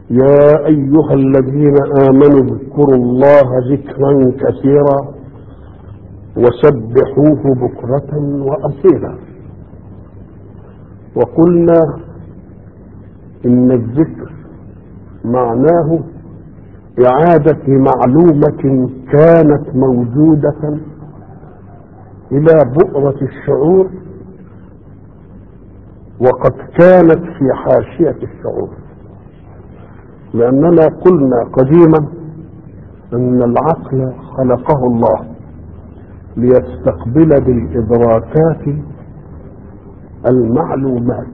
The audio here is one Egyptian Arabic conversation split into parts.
يا أيها الذين آمنوا اذكروا الله ذكرا كثيرا وسبحوه بكرة وأصيلا وقلنا إن الذكر معناه إعادة معلومة كانت موجودة إلى بؤرة الشعور وقد كانت في حاشية الشعور لأننا قلنا قديما أن العقل خلقه الله ليستقبل بالإدراكات المعلومات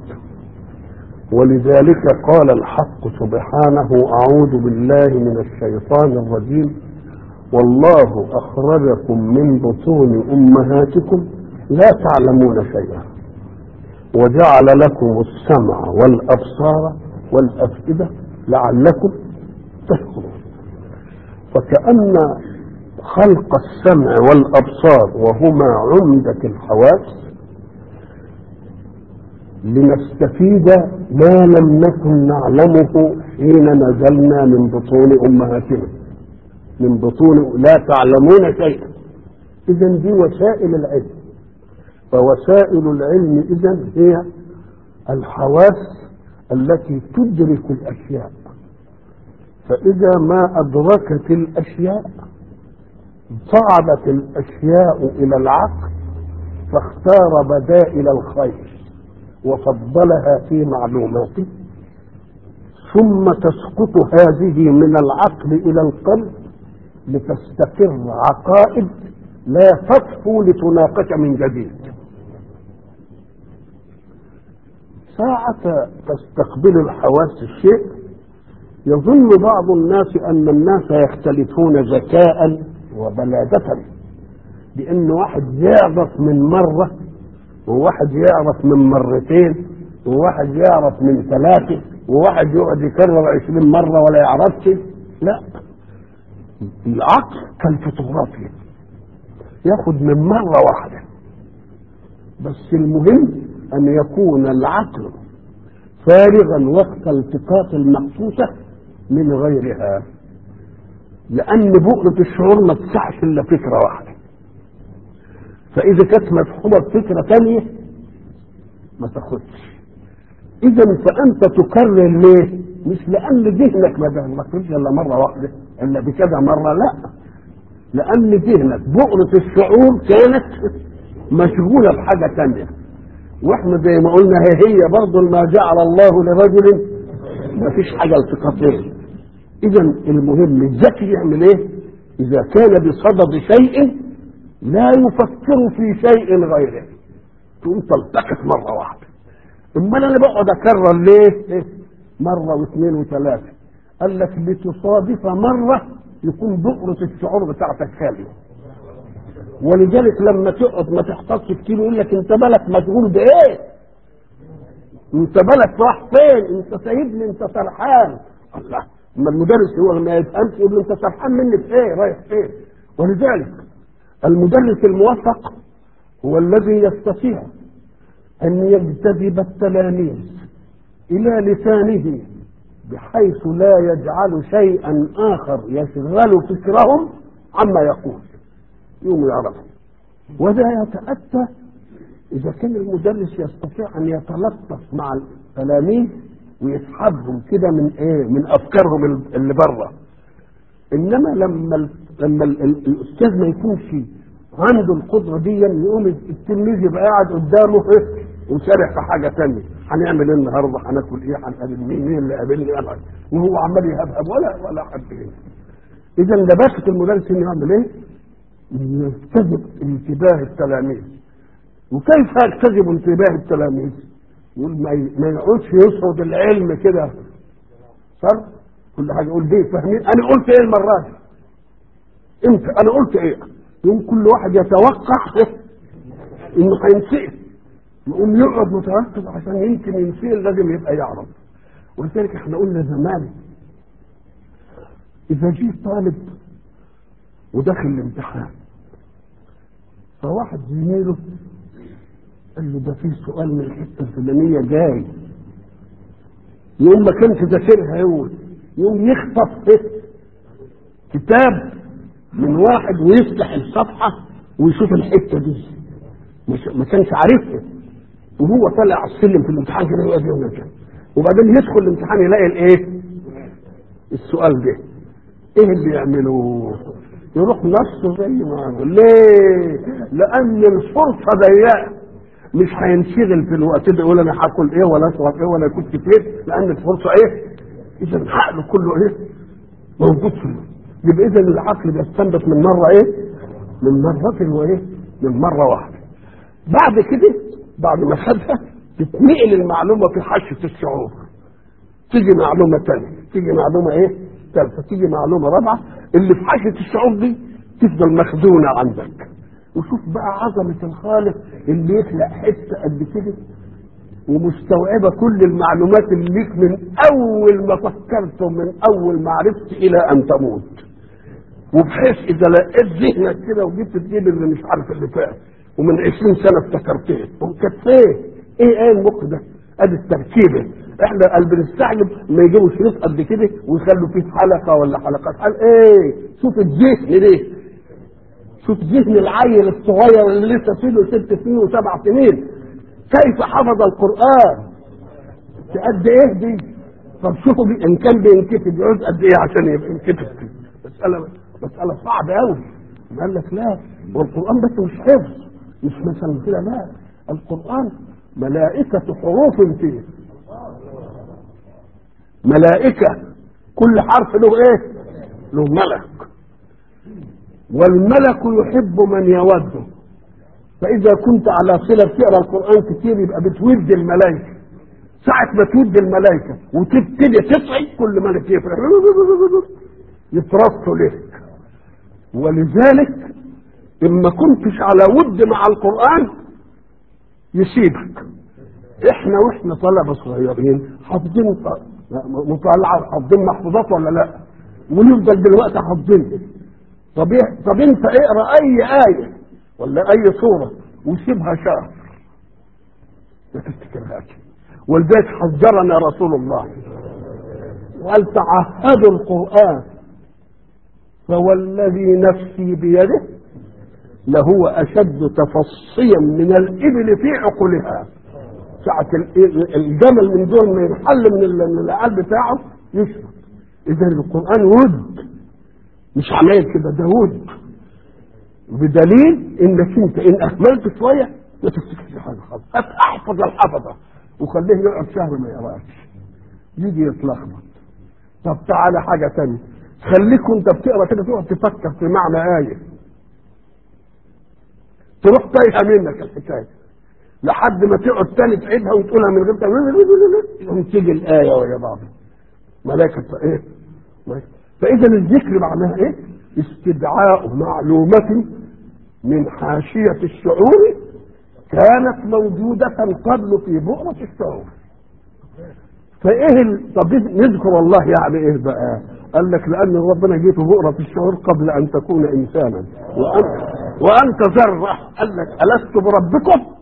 ولذلك قال الحق سبحانه أعوذ بالله من الشيطان الرجيم والله أخرجكم من بطون أمهاتكم لا تعلمون شيئا وجعل لكم السمع والأبصار والأفئدة لعلكم تشكرون فكأن خلق السمع والأبصار وهما عمدة الحواس لنستفيد ما لم نكن نعلمه حين نزلنا من بطون أمهاتنا من بطون لا تعلمون شيئا إذا دي وسائل العلم فوسائل العلم إذا هي الحواس التي تدرك الأشياء فإذا ما أدركت الأشياء صعدت الأشياء إلى العقل فاختار بدائل الخير وفضلها في معلوماته ثم تسقط هذه من العقل إلى القلب لتستقر عقائد لا تصفو لتناقش من جديد ساعة تستقبل الحواس الشيء يظن بعض الناس أن الناس يختلفون ذكاء وبلادة لأن واحد يعرف من مرة وواحد يعرف من مرتين وواحد يعرف من ثلاثة وواحد يقعد يكرر عشرين مرة ولا يعرفش لا العقل كالفوتوغرافيا ياخد من مرة واحدة بس المهم أن يكون العقل فارغا وقت التقاط المقصوصة من غيرها لأن بؤرة الشعور ما تسعش إلا فكرة واحدة فإذا كانت مفهومة بفكرة ثانية ما تاخدش إذا فأنت تكرر ليه؟ مش لأن ذهنك ما دخلش إلا مرة واحدة إلا بكذا مرة لا لأن ذهنك بؤرة الشعور كانت مشغولة بحاجة ثانية واحنا زي ما قلنا هي هي برضه ما جعل الله لرجل ما فيش حاجة التقاطية إذا المهم الذكي يعمل إيه؟ إذا كان بصدد شيء لا يفكر في شيء غيره تقوم تلتقط مرة واحدة امال انا بقعد اكرر ليه مرة واثنين وثلاثة قال لك لتصادف مرة يكون بؤرة الشعور بتاعتك خالية ولذلك لما تقعد ما تحتاجش كتير يقول لك انت بالك مشغول بايه انت بالك راح فين انت سايبني انت سرحان الله اما المدرس هو ما يفهمش يقول له انت سرحان مني في ايه رايح فين ولذلك المدرس الموفق هو الذي يستطيع أن يجتذب التلاميذ إلى لسانه بحيث لا يجعل شيئا آخر يشغل فكرهم عما يقول يوم يعرفه وذا يتأتى إذا كان المدرس يستطيع أن يتلطف مع التلاميذ ويسحبهم كده من إيه من أفكارهم اللي بره إنما لما لما الأستاذ ما يكونش عنده القدرة دي يقوم التلميذ يبقى قاعد قدامه إيه وسارح في حاجه ثانيه هنعمل ايه النهارده هناكل ايه هنقابل مين مين اللي قابلني ابعد وهو عمال يهبهب ولا ولا حد ايه اذا لباسه المدرس انه يعمل ايه؟ يجتذب انتباه التلاميذ وكيف يجتذب انتباه التلاميذ؟ يقول ما يقعدش يصعد العلم كده صار كل حاجه يقول دي فاهمين انا قلت ايه المره دي؟ امتى انا قلت ايه؟ يوم كل واحد يتوقع انه هينسئ يقوم يقعد متركز عشان يمكن ينسيل لازم يبقى يعرف ولذلك احنا قلنا زمان اذا جه طالب ودخل الامتحان فواحد زميله قال له ده في سؤال من الحته الفلانيه جاي يوم ما كانش ذاكرها يقول يقوم يخطف ايه كتاب من واحد ويفتح الصفحه ويشوف الحته دي مش ما كانش عارفها وهو طالع على السلم في الامتحان كده يقعد يوم كده وبعدين يدخل الامتحان يلاقي الايه السؤال ده ايه اللي يعمله يروح نصه زي ما عمل ليه لان الفرصه ضيقه مش هينشغل في الوقت ده يقول انا هاكل ايه ولا اشرب ايه ولا كنت فين لان الفرصه ايه اذا عقله كله ايه موجود فيه يبقى اذا العقل بيستنبط من مره ايه من مرة وايه من مره واحده بعد كده بعد ما خدها تتنقل المعلومه في حشه الشعور تيجي معلومه ثانيه تيجي معلومه ايه ثالثه تيجي معلومه رابعه اللي في حشه الشعور دي تفضل مخزونه عندك وشوف بقى عظمه الخالق اللي يخلق حته قد كده ومستوعبه كل المعلومات اللي ليك من اول ما فكرت ومن اول ما عرفت الى ان تموت وبحيث اذا لقيت ذهنك كده وجبت تجيب اللي مش عارف اللي فات ومن 20 سنه افتكرتها وكانت فين؟ ايه ايه المخ ده؟ ادي التركيبه احنا قلب بنستعجب ما يجيبوا شريط قد كده ويخلوا فيه حلقه ولا حلقات قال ايه شوف الذهن ده شوف ذهن العيل الصغير اللي لسه فيه له ست سنين وسبع سنين كيف حفظ القران قد ايه دي طب شوفوا بي ان كان بينكتب يقعد قد ايه عشان يبقى ينكتب مساله مساله صعبه قوي قال لك لا والقران بس مش حفظ مش مثلا كده لا القران ملائكه حروف فيه ملائكه كل حرف له ايه له ملك والملك يحب من يوده فإذا كنت على صلة بتقرا القرآن كتير يبقى بتود الملائكة ساعة ما تود الملائكة وتبتدي تصعد كل ملك يفرح يترصوا لك ولذلك إما كنتش على ود مع القرآن يسيبك احنا واحنا طلبة صغيرين حافظين مطالعة حافظين محفوظات ولا لا ونفضل دلوقتي حافظين طب إيه؟ طب انت اقرا اي ايه ولا اي صوره وسيبها شهر ما تفتكرهاش ولذلك حذرنا رسول الله وقال تعهدوا القران فوالذي نفسي بيده لهو اشد تفصيا من الابل في عقلها ساعة الجمل من دول ما ينحل من العقل بتاعه يشرب اذا القران ود مش عمايل كده ده ود بدليل انك انت ان اهملت شويه ما تفتكرش حاجه خالص احفظ الحفظه وخليه يقعد شهر ما يقراش يجي يتلخبط طب تعالى حاجه ثانيه خليك وانت بتقرا كده تقعد تفكر في معنى ايه تروح تايهه منك الحكايه لحد ما تقعد تاني تعيدها وتقولها من غير يقوم تيجي الايه ويا بعض ملائكه ايه فاذا الذكر معناها ايه استدعاء معلومة من حاشية الشعور كانت موجودة قبل في بؤرة الشعور فايه ال... طب نذكر الله يعني ايه بقى قال لك لان ربنا جه في بؤرة الشعور قبل ان تكون انسانا وانت وانت ذرة قال لك الست بربكم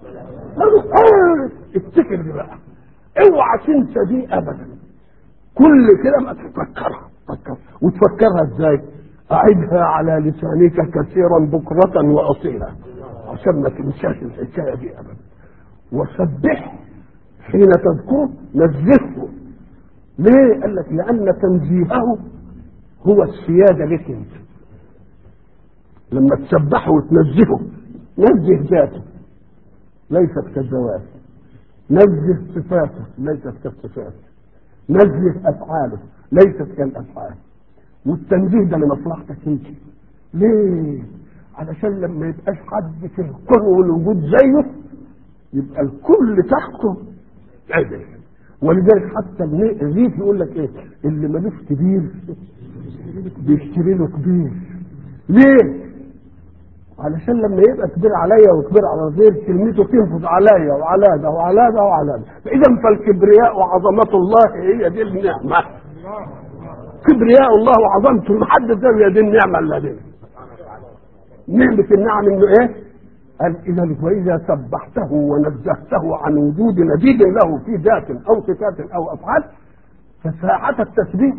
افتكر دي بقى اوعى تنسى دي ابدا كل كده ما تفكرها تفكر وتفكرها ازاي أعدها على لسانك كثيرا بكرة وأصيلا عشان ما تنساش الحكاية دي أبدا وسبح حين تذكره نزهه ليه؟ قال لك لأن تنزيهه هو السيادة لك أنت لما تسبحه وتنزهه نزه ذاته ليست كالذوات نزه صفاته ليست كالصفات نزه أفعاله ليست كالأفعال والتنزيه ده لمصلحتك انت ليه علشان لما يبقاش حد في الكون والوجود زيه يبقى الكل تحته عدل ولذلك حتى الريف يقول لك ايه اللي ملوش كبير بيشتري له كبير ليه علشان لما يبقى كبير عليا وكبير على غير كلمته تنفذ عليا وعلى ده وعلى ده وعلى ده فاذا فالكبرياء وعظمه الله هي دي النعمه كبرياء الله وعظمته محدد ده دي النعمه اللي دي نعمه النعم انه ايه؟ قال اذا واذا سبحته ونزهته عن وجود نبيذ له في ذات او صفات او افعال فساعة التسبيح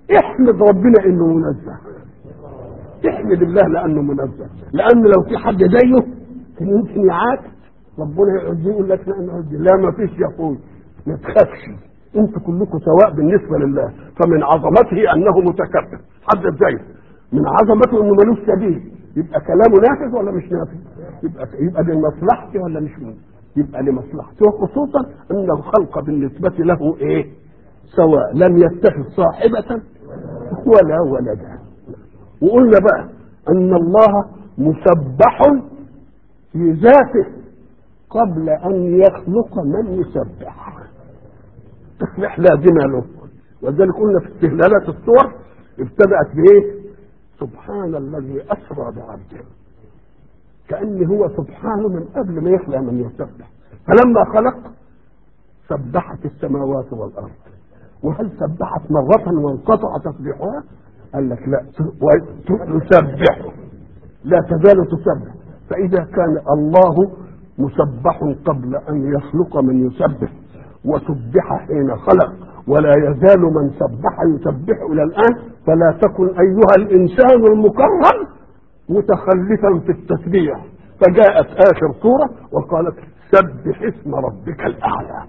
احمد ربنا انه منزه احمد الله لانه منزه لان لو في حد زيه كان يمكن يعاكس ربنا يقعد يقول لك لا نعد لا ما فيش يا اخوي ما تخافش انتوا كلكم سواء بالنسبه لله فمن عظمته انه متكبر حد زيه من عظمته انه ملوش سبيل يبقى كلامه نافذ ولا مش نافذ يبقى يبقى لمصلحتي ولا مش من يبقى لمصلحته وخصوصا ان الخلق بالنسبه له ايه سواء لم يتخذ صاحبه ولا ولدا وقلنا بقى ان الله مسبح في ذاته قبل ان يخلق من يسبح تسبح لازمه له ولذلك قلنا في استهلالات الصور ابتدات بايه سبحان الذي اسرى بعبده كان هو سبحانه من قبل ما يخلق من يسبح فلما خلق سبحت السماوات والارض وهل سبحت مرة وانقطع تسبيحها؟ قال لك لا تسبح لا تزال تسبح فإذا كان الله مسبح قبل أن يخلق من يسبح وسبح حين خلق ولا يزال من سبح يسبح إلى الآن فلا تكن أيها الإنسان المكرم متخلفا في التسبيح فجاءت آخر سورة وقالت سبح اسم ربك الأعلى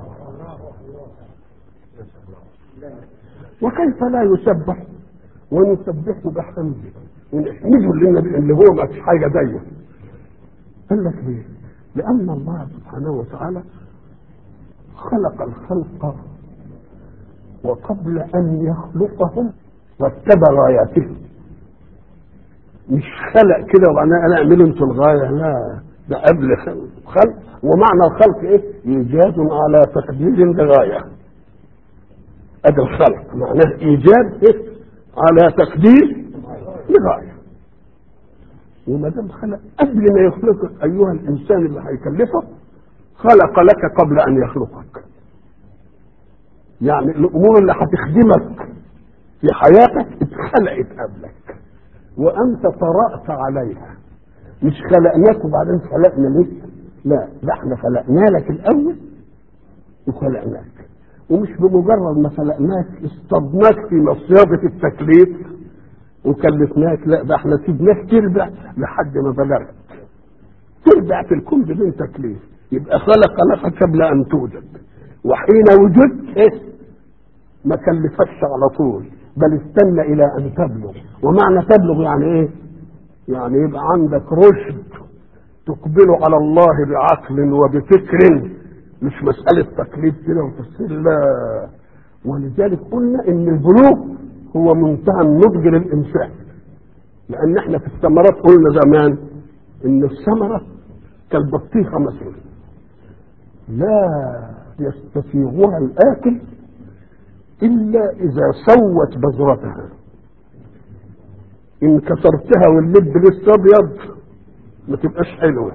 وكيف لا يسبح ونسبحه بحمده ونحمده للنبي اللي هو ما فيش حاجه زيه قال لك ليه؟ لأن الله سبحانه وتعالى خلق الخلق وقبل أن يخلقهم رتب غاياتهم مش خلق كده وبعدين انا اعملوا انتوا الغايه لا ده قبل خلق ومعنى الخلق ايه؟ ايجاد على تقدير لغايه ادي الخلق معناه ايجاد إيه؟ على تقدير لغايه وما دام خلق قبل ما يخلقك ايها الانسان اللي هيكلفك خلق لك قبل ان يخلقك يعني الامور اللي هتخدمك في حياتك اتخلقت قبلك وانت طرأت عليها مش خلقناك وبعدين خلقنا لك لا ده احنا خلقنا لك الاول وخلقناك ومش بمجرد ما خلقناك اصطدناك في مصيادة التكليف وكلفناك لا ده احنا سيبناك تربع لحد ما بلغت تربع في الكون بدون تكليف يبقى خلق لك قبل ان توجد وحين وجدت ايه ما كلفكش على طول بل استنى الى ان تبلغ ومعنى تبلغ يعني ايه يعني يبقى عندك رشد تقبل على الله بعقل وبفكر مش مسألة تقليد كده وتفسير لا ولذلك قلنا ان البلوغ هو منتهى النضج للانسان لان احنا في الثمرات قلنا زمان ان الثمرة كالبطيخة مثلا لا يستسيغها الاكل الا اذا سوت بذرتها ان كسرتها واللب لسه ابيض ما تبقاش حلوه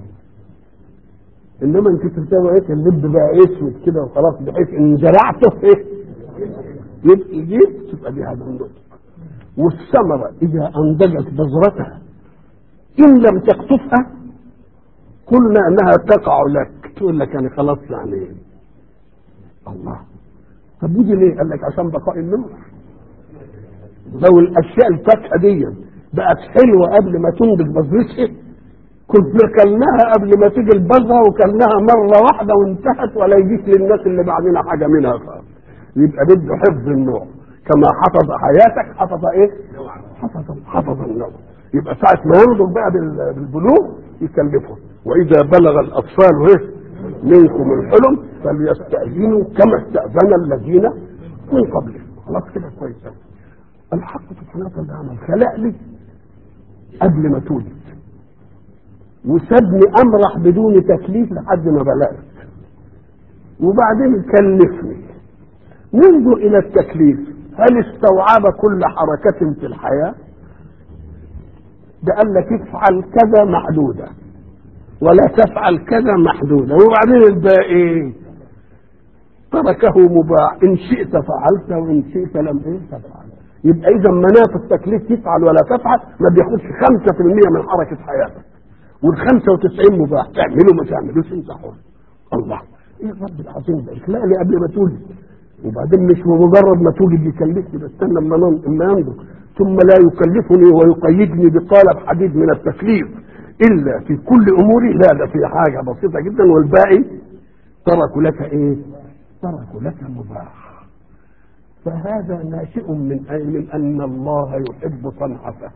انما انت تسوي ايه اللب بقى اسود كده وخلاص بحيث ان زرعته ايه يبقى جيب تبقى دي هذا النضج والثمرة إذا أنضجت بذرتها إن لم تقطفها قلنا أنها تقع لك تقول لك يعني خلاص يعني الله طب ودي ليه؟ قال لك عشان بقاء النور لو الأشياء الفاكهة دي بقت حلوة قبل ما تنضج بذرتها كنا كلناها قبل ما تيجي البذرة وكلناها مرة واحدة وانتهت ولا يجيش للناس اللي بعدين حاجة منها خالص يبقى بده حفظ النوع كما حفظ حياتك حفظ ايه؟ حفظ حفظ النوع يبقى ساعة ما ينضج بقى بالبلوغ يكلفهم وإذا بلغ الأطفال ايه؟ منكم الحلم فليستأذنوا كما استأذن الذين من قبلهم خلاص كده كويس الحق سبحانه وتعالى عمل خلق لي قبل ما تولد وسابني امرح بدون تكليف لحد ما بلغت وبعدين كلفني ننظر الى التكليف هل استوعب كل حركة في الحياة ده قال لك افعل كذا محدودة ولا تفعل كذا محدودة وبعدين الباقي تركه مباح ان شئت فعلت وان شئت لم ايه تفعل يبقى اذا مناط التكليف تفعل ولا تفعل ما بياخدش 5% من حركة حياتك وال 95 مباح تعمله ما تعملوش انت حر الله ايه الرب العظيم ده اخلق لي قبل ما تولد وبعدين مش بمجرد ما توجد يكلفني بستنى اما نن- اما ينظر ثم لا يكلفني ويقيدني بقالب حديد من التكليف الا في كل اموري لا ده في حاجه بسيطه جدا والباقي ترك لك ايه؟ ترك لك مباح فهذا ناشئ من أي من ان الله يحب صنعته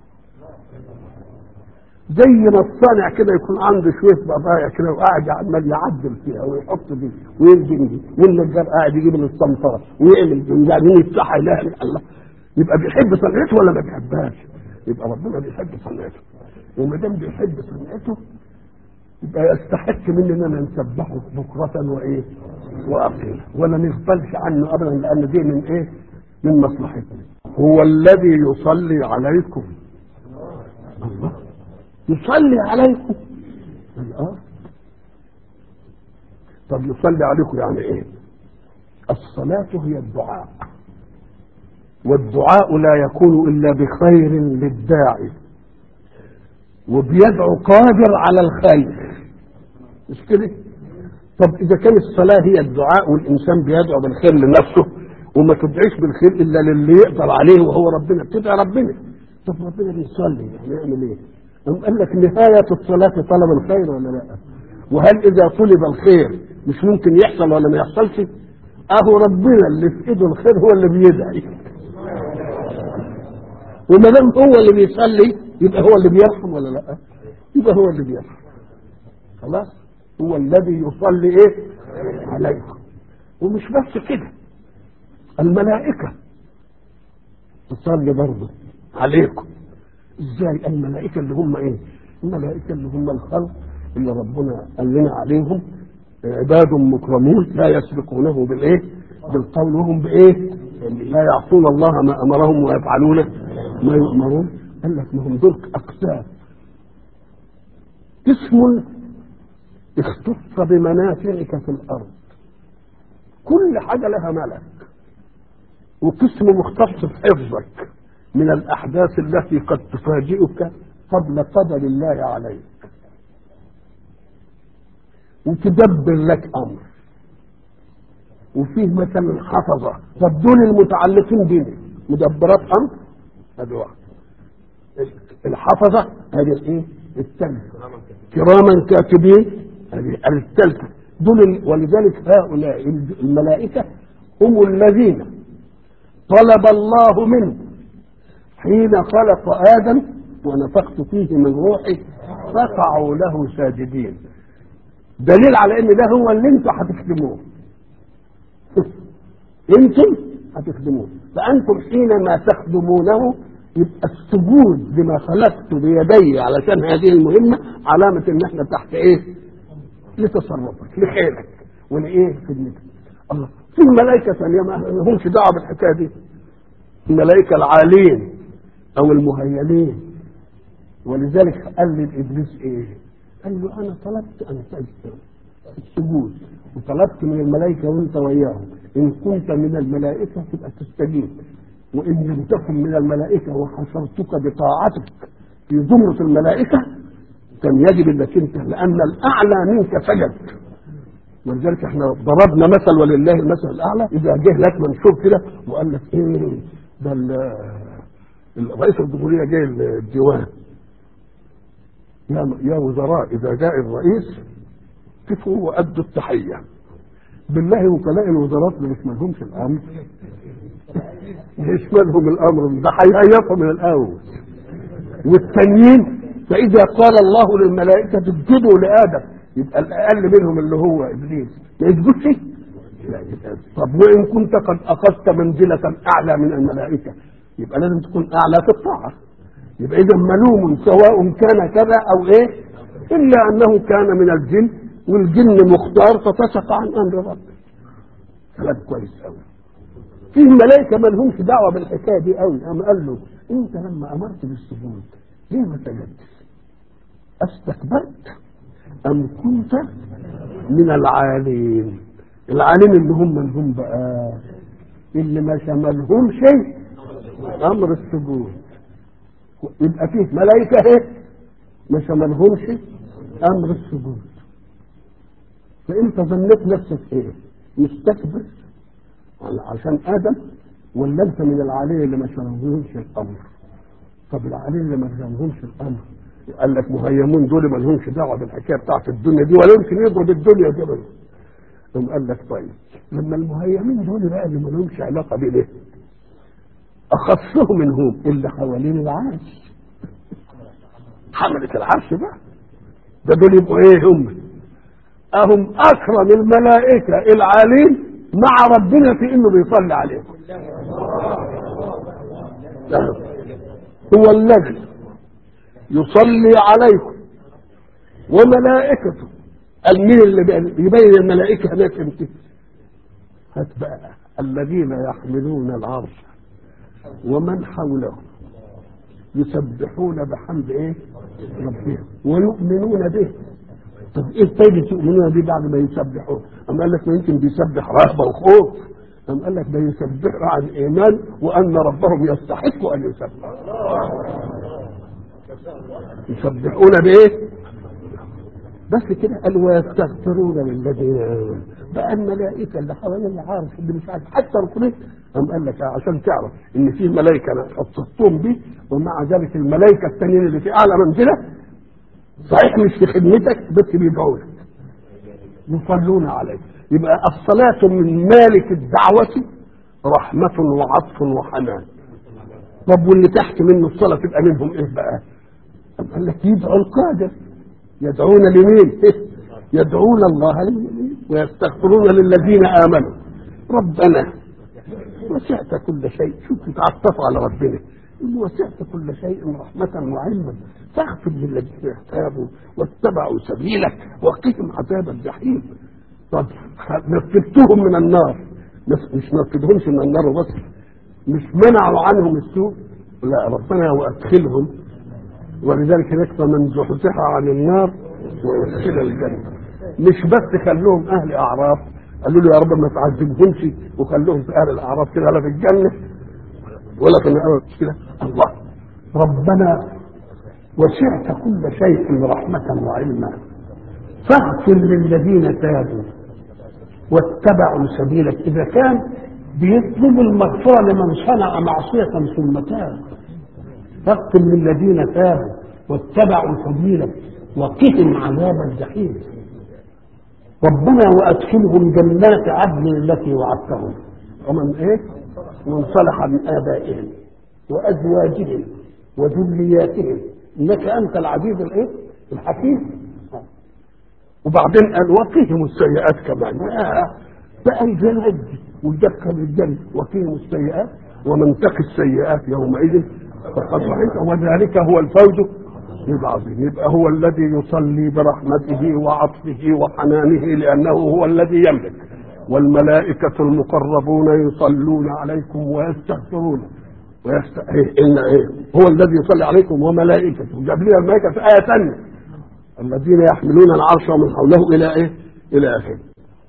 زي ما الصانع كده يكون عنده شويه بضايع كده وقاعد عمال يعدل فيها ويحط دي ويلزم دي والنجار قاعد يجيب الصنفره ويعمل دي وبعدين يفتحها اله الا الله يبقى بيحب صنعته ولا ما بيحبهاش؟ يبقى ربنا بيحب صنعته وما دام بيحب صنعته يبقى يستحق مننا ان نسبحه بكرة وايه؟ واصيلا ولا نغفلش عنه ابدا لان دي من ايه؟ من مصلحتنا. هو الذي يصلي عليكم. الله يصلي عليكم. اه طب يصلي عليكم يعني ايه؟ الصلاة هي الدعاء. والدعاء لا يكون الا بخير للداعي. وبيدعو قادر على الخير مش كده طب اذا كان الصلاه هي الدعاء والانسان بيدعو بالخير لنفسه وما تدعيش بالخير الا للي يقدر عليه وهو ربنا بتدعي ربنا طب ربنا بيصلي يعني يعمل ايه؟ أم قال لك نهاية الصلاة طلب الخير ولا لا؟ وهل إذا طلب الخير مش ممكن يحصل ولا ما يحصلش؟ أهو ربنا اللي في إيده الخير هو اللي بيدعي. وما دام هو اللي بيصلي يبقى هو اللي بيرحم ولا لا؟ يبقى هو اللي بيرحم. خلاص؟ هو الذي يصلي ايه؟ عليكم. ومش بس كده. الملائكة تصلي برضه عليكم. ازاي؟ الملائكة اللي هم ايه؟ الملائكة اللي هم الخلق اللي ربنا قال لنا عليهم عباد مكرمون لا يسبقونه بالايه؟ بالقول وهم بايه؟ لا يعصون الله ما امرهم ويفعلون ما يؤمرون قال لك ما هم دول اقسام اسم اختص بمنافعك في الارض كل حاجه لها ملك وقسم مختص بحفظك من الاحداث التي قد تفاجئك قبل قدر الله عليك وتدبر لك امر وفيه مثلا حفظه طب دول المتعلقين بنا مدبرات امر هذا واحد الحفظه هذه الايه؟ الثالثه كراما كاتبين هذه الثالثه دول ال- ولذلك هؤلاء الملائكه هم الذين طلب الله منه حين خلق ادم ونفخت فيه من روحي فقعوا له ساجدين دليل على ان ده هو اللي انتوا هتخدموه انتم هتخدموه فانتم حينما تخدمونه يبقى السجود لما خلقت بيدي علشان هذه المهمه علامه ان احنا تحت ايه؟ لتصرفك لخيرك ولايه؟ خدمتك الله في ملائكه ثانيه ما لهمش دعوه بالحكايه دي الملائكه العالين او المهيلين ولذلك قال لابليس ايه؟ قال له انا طلبت ان تسجد السجود وطلبت من الملائكه وانت وياهم ان كنت من الملائكه تبقى تستجيب وان لم تكن من الملائكه وحشرتك بطاعتك في زمره الملائكه كان يجب انك انت لان الاعلى منك سجد ولذلك احنا ضربنا مثل ولله المثل الاعلى اذا جه لك منشور كده وقال لك ايه ده ال- الرئيس الجمهوريه جاي الديوان يا يا وزراء اذا جاء الرئيس كفوا وادوا التحيه بالله وكلاء الوزارات اللي مش مالهمش الامر مش مالهم الامر ده هيهيصوا من الاول والتانيين فاذا قال الله للملائكه اسجدوا لادم يبقى الاقل منهم اللي هو ابليس ما يسجدش لا يبقى طب وان كنت قد اخذت منزله اعلى من الملائكه يبقى لازم تكون اعلى في الطاعه يبقى اذا ملوم سواء كان كذا او ايه الا انه كان من الجن والجن مختار ففسق عن امر ربه كلام كويس قوي في ملائكه ما لهمش دعوه بالحكايه دي قوي قام قال له انت لما امرت بالسجود ليه ما سجدتش؟ استكبرت ام كنت من العالين العالين اللي هم اللي هم بقى اللي ما شملهم شيء امر السجود يبقى فيه ملائكه ايه ما شملهمش امر السجود فانت ظنيت نفسك ايه مستكبر عشان ادم ولا انت من العلي اللي ما شربهمش الامر طب العلي اللي ما شربهمش الامر قال لك مهيمون دول ما لهمش دعوه بالحكايه بتاعت الدنيا دي ولا يمكن يضرب الدنيا كده ثم قال لك طيب لما المهيمين دول بقى اللي ما لهمش علاقه بايه اخصهم منهم اللي حوالين العرش حملة العرش بقى ده دول يبقوا ايه هم اهم اكرم الملائكه العالين مع ربنا في انه بيصلي عليهم هو الذي يصلي عليكم وملائكته قال مين اللي يبين الملائكه هناك امتى هات بقى الذين يحملون العرش ومن حوله يسبحون بحمد ايه ربهم ويؤمنون به طب ايه فايدة يؤمنون به بعد ما يسبحون أم قال لك ما يمكن بيسبح رهبة وخوف أم قال لك ده يسبح عن إيمان وأن ربهم يستحق أن يسبح يسبحون بإيه بس كده قال ويستغفرون للذين آمنوا بقى الملائكة اللي حوالين العرش اللي مش عارف حتى ركنين قام قال لك عشان تعرف ان في ملائكة انا خصصتهم بيه ومع ذلك الملائكة التانيين اللي في اعلى منزلة صحيح مش في خدمتك بس بيدعوا لك يصلون عليك يبقى الصلاة من مالك الدعوة رحمة وعطف وحنان طب واللي تحت منه الصلاة تبقى منهم ايه بقى؟ قال لك يدعو القادر يدعون لمين؟ يدعون الله للمؤمنين ويستغفرون للذين امنوا ربنا وسعت كل شيء شوف تتعطفوا على ربنا وسعت كل شيء رحمة وعلما فاغفر للذين تابوا واتبعوا سبيلك وقهم عذاب الجحيم طب نفذتهم من النار مش نفذهمش من النار وبس مش منعوا عنهم السوء لا ربنا وادخلهم ولذلك هناك فمن زحزح عن النار وادخل الجنه مش بس خلوهم اهل اعراف قالوا له يا رب ما تعذبهمش وخلوهم في اهل الاعراف كده لا في الجنه ولا في النار كده الله ربنا وسعت كل شيء رحمة وعلما فاغفر للذين تابوا واتبعوا سبيلك إذا كان بيطلب المغفرة لمن صنع معصية ثم تاب فاغفر للذين تابوا واتبعوا سبيلك وقهم عذاب الجحيم ربنا وادخلهم جنات عدن التي وعدتهم ومن ايه؟ من صلح من ابائهم وازواجهم وذرياتهم انك انت العزيز الايه؟ الحكيم وبعدين قال وقهم السيئات كمان بقى الجنة ويدخل الجنة وقهم السيئات ومن تقي السيئات يومئذ فقد رحمته وذلك هو الفوز العظيم يبقى هو الذي يصلي برحمته وعطفه وحنانه لأنه هو الذي يملك والملائكة المقربون يصلون عليكم ويستغفرون ويست... إيه إن إيه هو الذي يصلي عليكم وملائكته جاب لنا الملائكة في آية ثانية الذين يحملون العرش ومن حوله إلى إيه؟ إلى آخره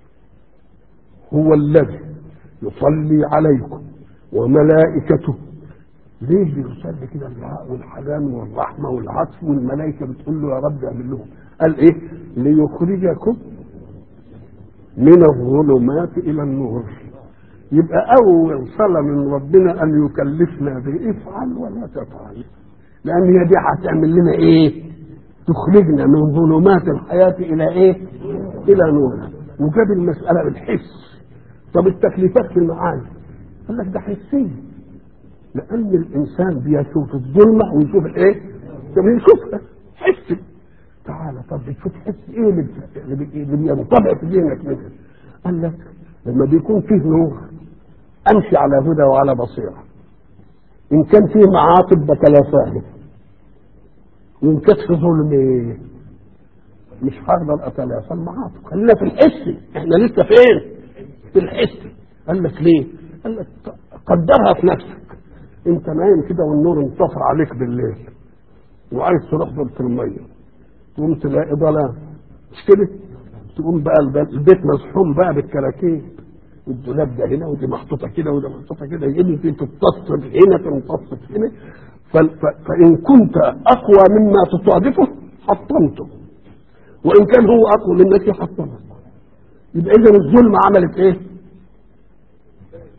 هو الذي يصلي عليكم وملائكته ليه بيصلي كده الدعاء والحنان والرحمه والعطف والملائكه بتقول له يا رب اعمل لهم قال ايه ليخرجكم من الظلمات الى النور يبقى اول صلاه من ربنا ان يكلفنا بافعل ولا تفعل لان هي دي هتعمل لنا ايه تخرجنا من ظلمات الحياه الى ايه الى نور وجاب المساله بالحس طب التكليفات في المعاني قال لك ده حسيه لان الانسان بيشوف الظلمه ويشوف الايه؟ بيشوفها حس تعالى طب بتشوف حس ايه اللي اللي بينطبع في ذهنك منها؟ قال لك لما بيكون فيه نور امشي على هدى وعلى بصيره ان كان فيه معاطب بتلافاها وان كانت في ظلم ايه؟ مش هقدر اتلافى المعاطب خلينا في الحس احنا لسه فين؟ في الحس قال لك ليه؟ قال لك قدرها في نفسك انت نايم كده والنور انتصر عليك بالليل وعايز تروح دورة المية تقوم تلاقي ظلام مش كده تقوم بقى البيت مزحوم بقى بالكراكيب والدولاب ده هنا ودي محطوطه كده ودي محطوطه كده يجي في تتصل هنا تنتصف هنا فان كنت اقوى مما تصادفه حطمته وان كان هو اقوى منك يحطمك يبقى اذا الظلمه عملت ايه؟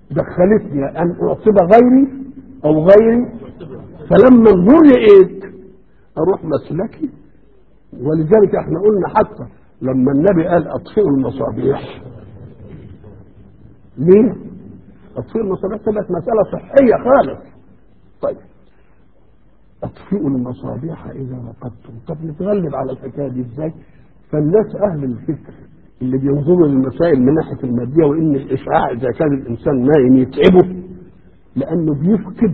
دخلتني ان اعصب غيري او غيري فلما النور يقيد اروح مسلكي ولذلك احنا قلنا حتى لما النبي قال اطفئوا المصابيح ليه؟ اطفئوا المصابيح طلعت مساله صحيه خالص طيب اطفئوا المصابيح اذا رقدتم طب نتغلب على الحكايه دي ازاي؟ فالناس اهل الفكر اللي بينظروا للمسائل من ناحيه الماديه وان الاشعاع اذا كان الانسان نايم يتعبه لانه بيفقد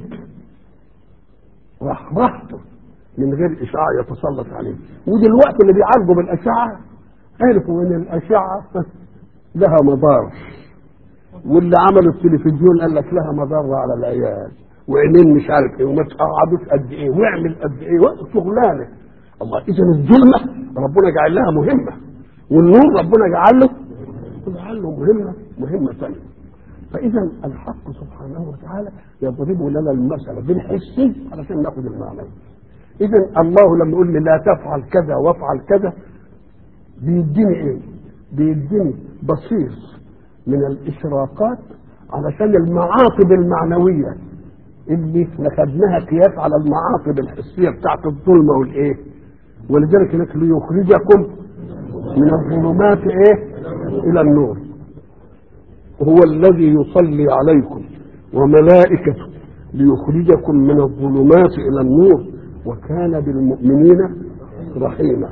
رحرحته من غير اشعاع يتسلط عليه ودلوقتي اللي بيعالجوا بالاشعه عرفوا ان الاشعه لها مضار واللي عملوا التلفزيون قال لك لها مضره على العيال وعينين مش عارف ايه وما تقعدوش قد ايه واعمل قد ايه شغلانه الله اذا الظلمه ربنا جعل لها مهمه والنور ربنا جعل له جعل له مهمه مهمه ثانيه فاذا الحق سبحانه وتعالى يضرب لنا المثل بالحسي علشان ناخذ المعنى اذا الله لما يقول لي لا تفعل كذا وافعل كذا بيديني ايه بيديني بصيص من الاشراقات علشان المعاقب المعنويه اللي احنا خدناها قياس على المعاقب الحسيه بتاعت الظلمه والايه ولذلك لك ليخرجكم من الظلمات ايه الى النور هو الذي يصلي عليكم وملائكته ليخرجكم من الظلمات الى النور وكان بالمؤمنين رحيما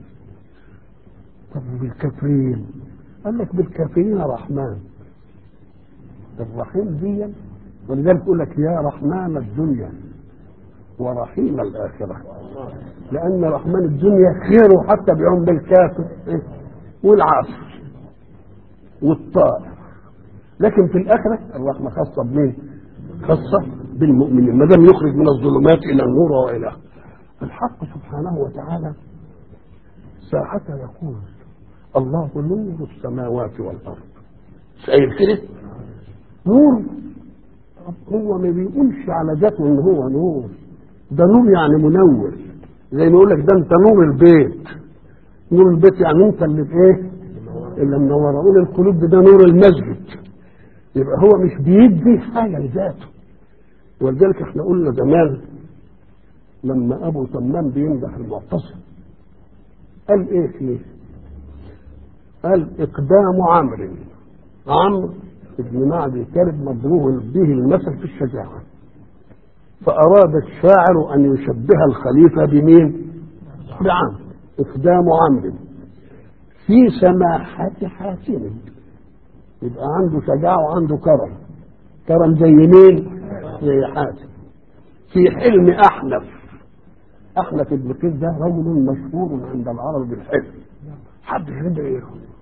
طب بالكافرين قال لك بالكافرين رحمن الرحيم دي ولذلك يقول لك يا رحمن الدنيا ورحيم الآخرة لأن رحمن الدنيا خيره حتى بيعم بالكافر والعاصي والطائر لكن في الآخرة الرحمة خاصة بمين؟ خاصة بالمؤمنين ما دام يخرج من الظلمات إلى النور وإلى الحق سبحانه وتعالى ساعة يقول الله نور السماوات والأرض شايف كده؟ نور هو ما بيقولش على ذاته ان هو نور ده نور يعني منور زي ما يقول لك ده انت نور البيت نور البيت يعني انت اللي بايه اللي منوره قول القلوب ده نور المسجد يبقى هو مش بيدي حاجه لذاته ولذلك احنا قلنا زمان لما ابو تمام بيمدح المعتصم قال ايه فيه قال اقدام عمرو عمرو ابن معدي كلب مضروب به المثل في الشجاعة فأراد الشاعر أن يشبه الخليفة بمين؟ بعمرو إقدام عمرو في سماحة حاتم يبقى عنده شجاعة وعنده كرم كرم زي مين؟ زي حاتم في حلم أحنف أحنف ابن قيس ده رجل مشهور عند العرب بالحلم حد يحب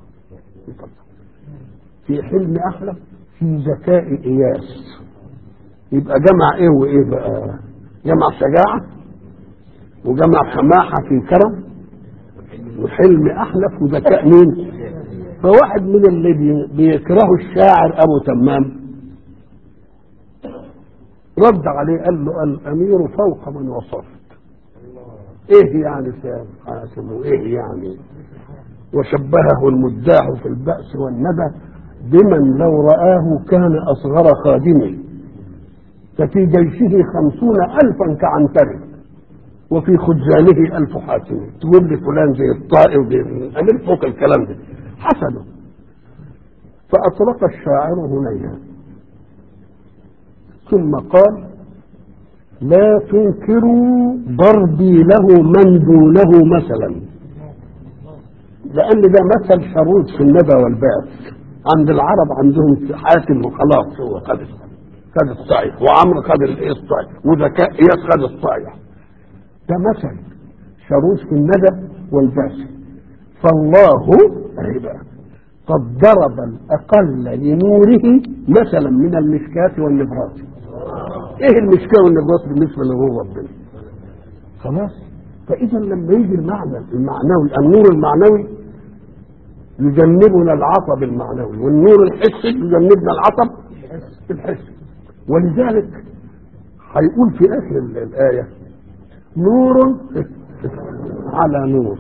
في حلم أحلف في ذكاء إياس يبقى جمع إيه وإيه بقى جمع شجاعة وجمع سماحة في كرم وحلم أحلف وذكاء مين فواحد من اللي بيكرهوا الشاعر أبو تمام رد عليه قال له الأمير فوق من وصفت إيه يعني سام حاسم وإيه يعني وشبهه المداح في البأس والندى بمن لو رآه كان أصغر خادمه ففي جيشه خمسون ألفا كعنتر وفي خزانه ألف حاتم تقول لي فلان زي الطائر زي الأمير فوق الكلام ده حسنه فأطلق الشاعر هنيها ثم قال لا تنكروا ضربي له من دونه مثلا لأن ده مثل شرود في الندى والبأس عند العرب عندهم حاتم وخلاص هو خد خد الصعيد وعمرو خد الصعيد وذكاء اياس خد الصعيد ده مثل شروط في الندى والبأس فالله اهي بقى قد ضرب الاقل لنوره مثلا من المشكاة والنبراس ايه المشكاة والنبراس بالنسبة له ربنا خلاص فاذا لما يجي المعنى المعنوي النور المعنوي يجنبنا العطب المعنوي والنور الحسي يجنبنا العطب الحسي ولذلك هيقول في اخر الايه نور على نور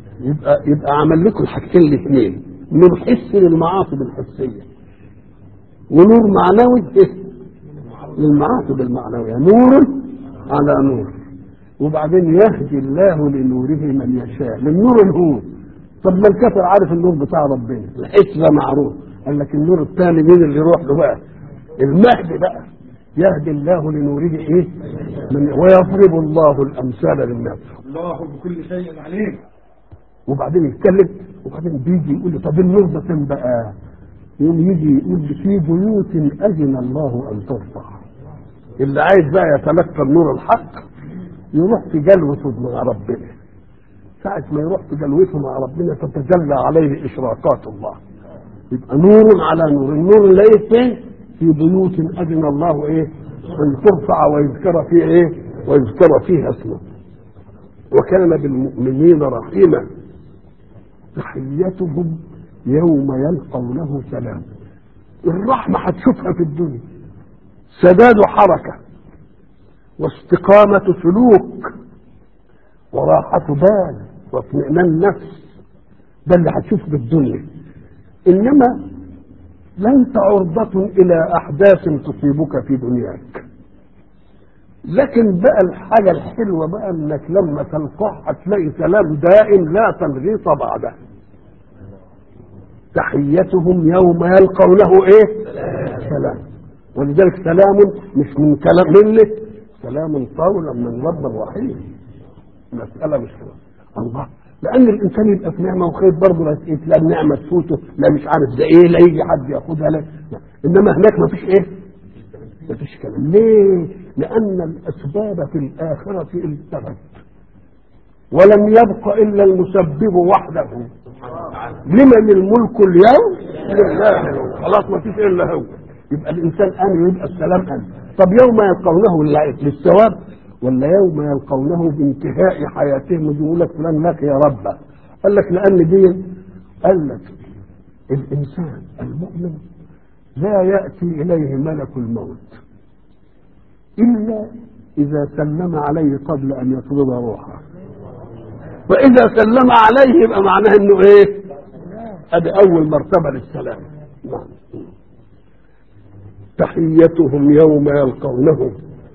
يبقى يبقى عمل لكم الحاجتين الاثنين نور حسي للمعاصب الحسيه ونور معنوي إيه؟ للمراتب المعنوية نور على نور وبعدين يهدي الله لنوره من يشاء للنور الهو طب ما الكافر عارف النور بتاع ربنا الحس ده معروف قال لك النور الثاني مين اللي يروح له بقى المهدي بقى يهدي الله لنوره ايه من ويضرب الله الامثال للناس الله بكل شيء عليم وبعدين يتكلم وبعدين بيجي يقول له طب النور ده فين بقى يقوم يجي يقول لي في بيوت اذن الله ان ترفع اللي عايز بقى يتلقى النور الحق يروح في جلوته مع ربنا ساعة ما يروح في جلوته مع ربنا تتجلى عليه إشراقات الله يبقى نور على نور النور اللي ايه فين في بيوت أذن الله إيه أن ترفع ويذكر فيه إيه ويذكر فيها اسمه وكان بالمؤمنين رحيما تحيتهم يوم يلقونه سلام الرحمة هتشوفها في الدنيا سداد حركة واستقامة سلوك وراحة بال واطمئنان نفس ده اللي هتشوفه في الدنيا إنما ليس عرضة إلى أحداث تصيبك في دنياك لكن بقى الحاجة الحلوة بقى انك لما تلقاه هتلاقي سلام دائم لا تنغيص بعده تحيتهم يوم يلقونه ايه سلام ولذلك سلام مش من كلام منك سلام قولا من رب رحيم مسألة مش كده الله لأن الإنسان يبقى في نعمة وخير برضه لا لا النعمة تفوته لا مش عارف ده إيه لا يجي حد ياخدها لا لا. إنما هناك ما فيش إيه؟ ما فيش كلام ليه؟ لأن الأسباب في الآخرة التغت ولم يبق إلا المسبب وحده لمن الملك اليوم لله خلاص ما فيش إلا هو يبقى الإنسان أمن يبقى السلام أمن طب يوم يلقونه للثواب ولا يوم يلقونه بانتهاء حياتهم يقول لك فلان لك يا رب قال لك لأن دي قال لك الإنسان المؤمن لا يأتي إليه ملك الموت إلا إذا سلم عليه قبل أن يطلب روحه فإذا سلم عليه يبقى معناه إنه إيه؟ هذه أول مرتبة للسلام نعم. تحيتهم يوم يلقونه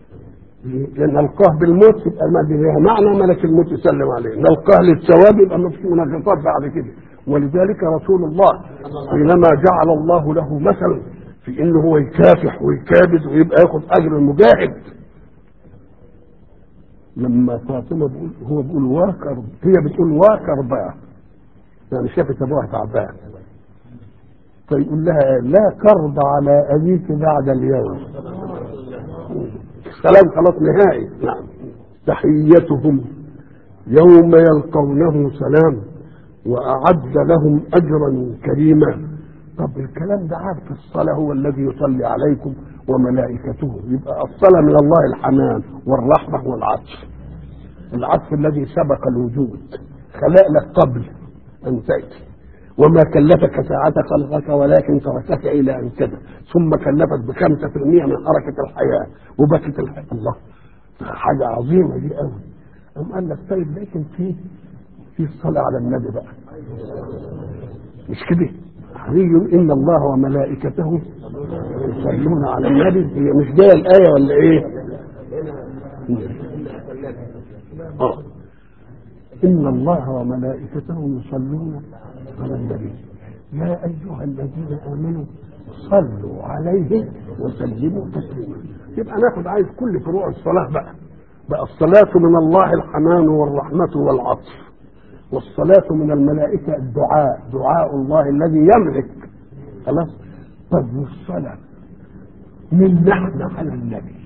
نلقاه بالموت يبقى ما لها معنى ملك الموت يسلم عليه نلقاه للثواب يبقى ما فيش مناقضات بعد كده ولذلك رسول الله حينما جعل الله له مثل في انه هو يكافح ويكابد ويبقى ياخد اجر المجاهد لما فاطمه بيقول هو بيقول واكر هي بتقول واكر بقى يعني شافت ابوها تعبان فيقول لها لا كرب على ابيك بعد اليوم السلام خلاص نهائي نعم تحيتهم يوم يلقونه سلام وأعد لهم أجرا كريما طب الكلام ده عارف الصلاة هو الذي يصلي عليكم وملائكته يبقى الصلاة من الله الحنان والرحمة والعطف العطف الذي سبق الوجود خلق لك قبل أن تأتي وما كلفك ساعة خلقك ولكن تركك إلى أن كذا ثم كلفك بخمسة في المية من حركة الحياة وبكت الحياة الله حاجة عظيمة دي قوي أم قال لك طيب لكن في في الصلاة على النبي بقى مش كده حري إن الله وملائكته يصلون على النبي هي مش جاية الآية ولا إيه؟ آه إن الله وملائكته يصلون على النبي يا أيها الذين آمنوا صلوا عليه وسلموا تسليما يبقى ناخد عايز كل فروع الصلاة بقى بقى الصلاة من الله الحنان والرحمة والعطف والصلاة من الملائكة الدعاء دعاء الله الذي يملك خلاص طب والصلاة من نحن على النبي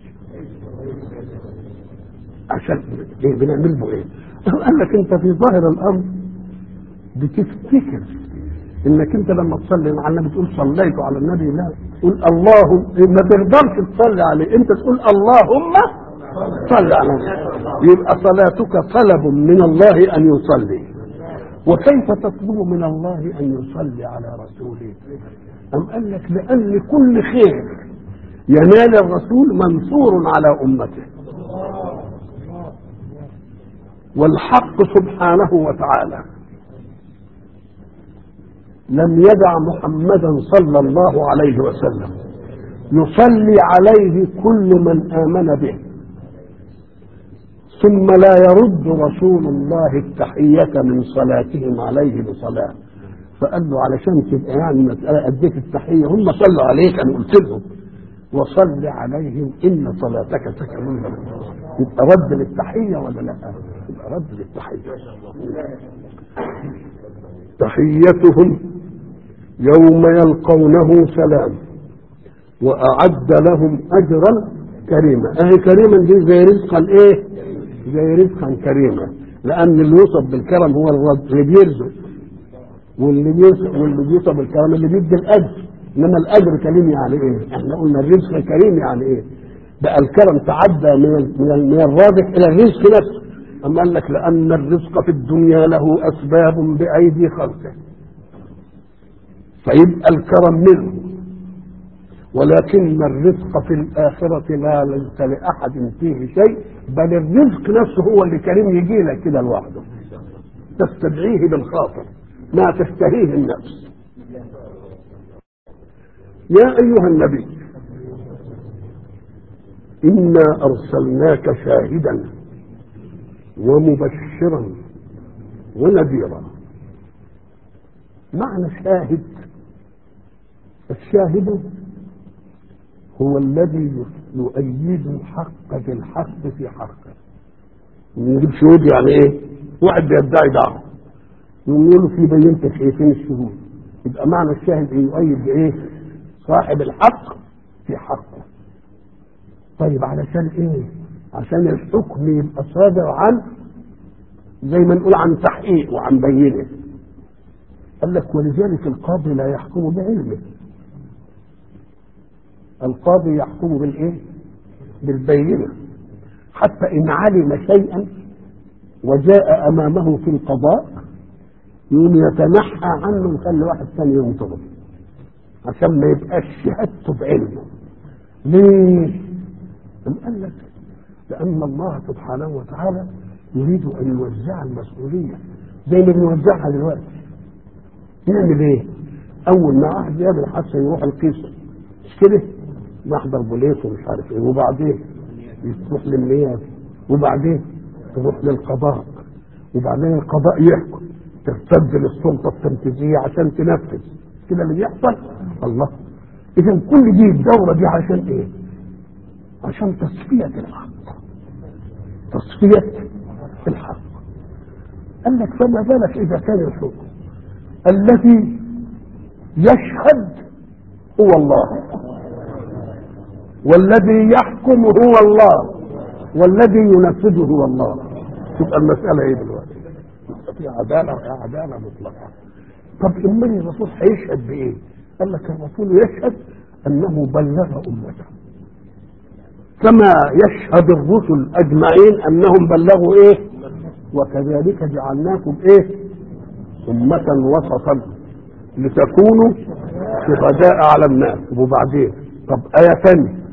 عشان ايه بنعمل له ايه؟ قال لك انت في ظاهر الامر بتفتكر انك انت لما تصلي مع النبي تقول صليت على النبي لا تقول اللهم ما تقدرش تصلي عليه انت تقول اللهم صل على النبي يبقى صلاتك طلب من الله ان يصلي وكيف تطلب من الله ان يصلي على رسوله أم قال لك لأن كل خير ينال الرسول منصور على أمته والحق سبحانه وتعالى لم يدع محمدا صلى الله عليه وسلم يصلي عليه كل من آمن به ثم لا يرد رسول الله التحية من صلاتهم عليه بصلاة فقال له علشان تبقى يعني مسألة أديت التحية هم صلوا عليك أنا قلت لهم وصل عليهم إن صلاتك سكن لهم يبقى رد للتحية ولا لا؟ يبقى رد للتحية تحيتهم يوم يلقونه سلام وأعد لهم أجرا كريما أهي كريما دي زي رزقا إيه زي رزقا كريما لأن اللي يوصف بالكرم هو الرب اللي بيرزق واللي بيوصف واللي بيوصف بالكرم اللي بيدي الأجر إنما الأجر كريم يعني إيه؟ إحنا قلنا الرزق كريم يعني إيه؟ بقى الكرم تعدى من ال- من ال- من الرازق إلى الرزق نفسه أما قال لك لأن الرزق في الدنيا له أسباب بأيدي خلقه فيبقى الكرم منه ولكن الرزق في الآخرة لا ليس لأحد فيه شيء بل الرزق نفسه هو اللي كريم يجي لك كده لوحده تستدعيه بالخاطر ما تشتهيه النفس يا أيها النبي إنا أرسلناك شاهدا ومبشرا ونذيرا معنى شاهد الشاهد هو الذي يؤيد الحق في الحق في حقه نجيب شهود يعني ايه واحد بيدعي دعوه يقول له في بينتك ايه فين الشهود يبقى معنى الشاهد ايه يؤيد بايه صاحب الحق في حقه طيب علشان ايه عشان الحكم يبقى صادر عن زي ما نقول عن تحقيق وعن بينه قال لك ولذلك القاضي لا يحكم بعلمه القاضي يحكم بالايه بالبينه حتى ان علم شيئا وجاء امامه في القضاء يقوم يتنحى عنه ويخلي واحد ثاني ينتظر عشان ما يبقاش شهادته بعلمه ليه؟ أم قال لك لأن الله سبحانه وتعالى يريد أن يوزع المسؤولية زي ما بنوزعها دلوقتي يعمل إيه؟ أول ما واحد يعمل حادثة يروح القيس مش كده؟ يحضر بوليس ومش عارف إيه وبعدين يروح للنيابة وبعدين تروح للقضاء وبعدين القضاء يحكم ترتد للسلطة التنفيذية عشان تنفذ كده اللي بيحصل الله إذا كل دي الدورة دي عشان إيه؟ عشان تصفية الحق تصفية الحق قال لك فما بالك إذا كان الحكم الذي يشهد هو الله والذي يحكم هو الله والذي ينفذه هو الله تبقى المسألة ايه دلوقتي؟ في عدالة عدالة مطلقة طب امال الرسول هيشهد بايه؟ قال لك الرسول يشهد انه بلغ امته كما يشهد الرسل اجمعين انهم بلغوا ايه وكذلك جعلناكم ايه امه وسطا لتكونوا شهداء على الناس وبعدين طب ايه ثانيه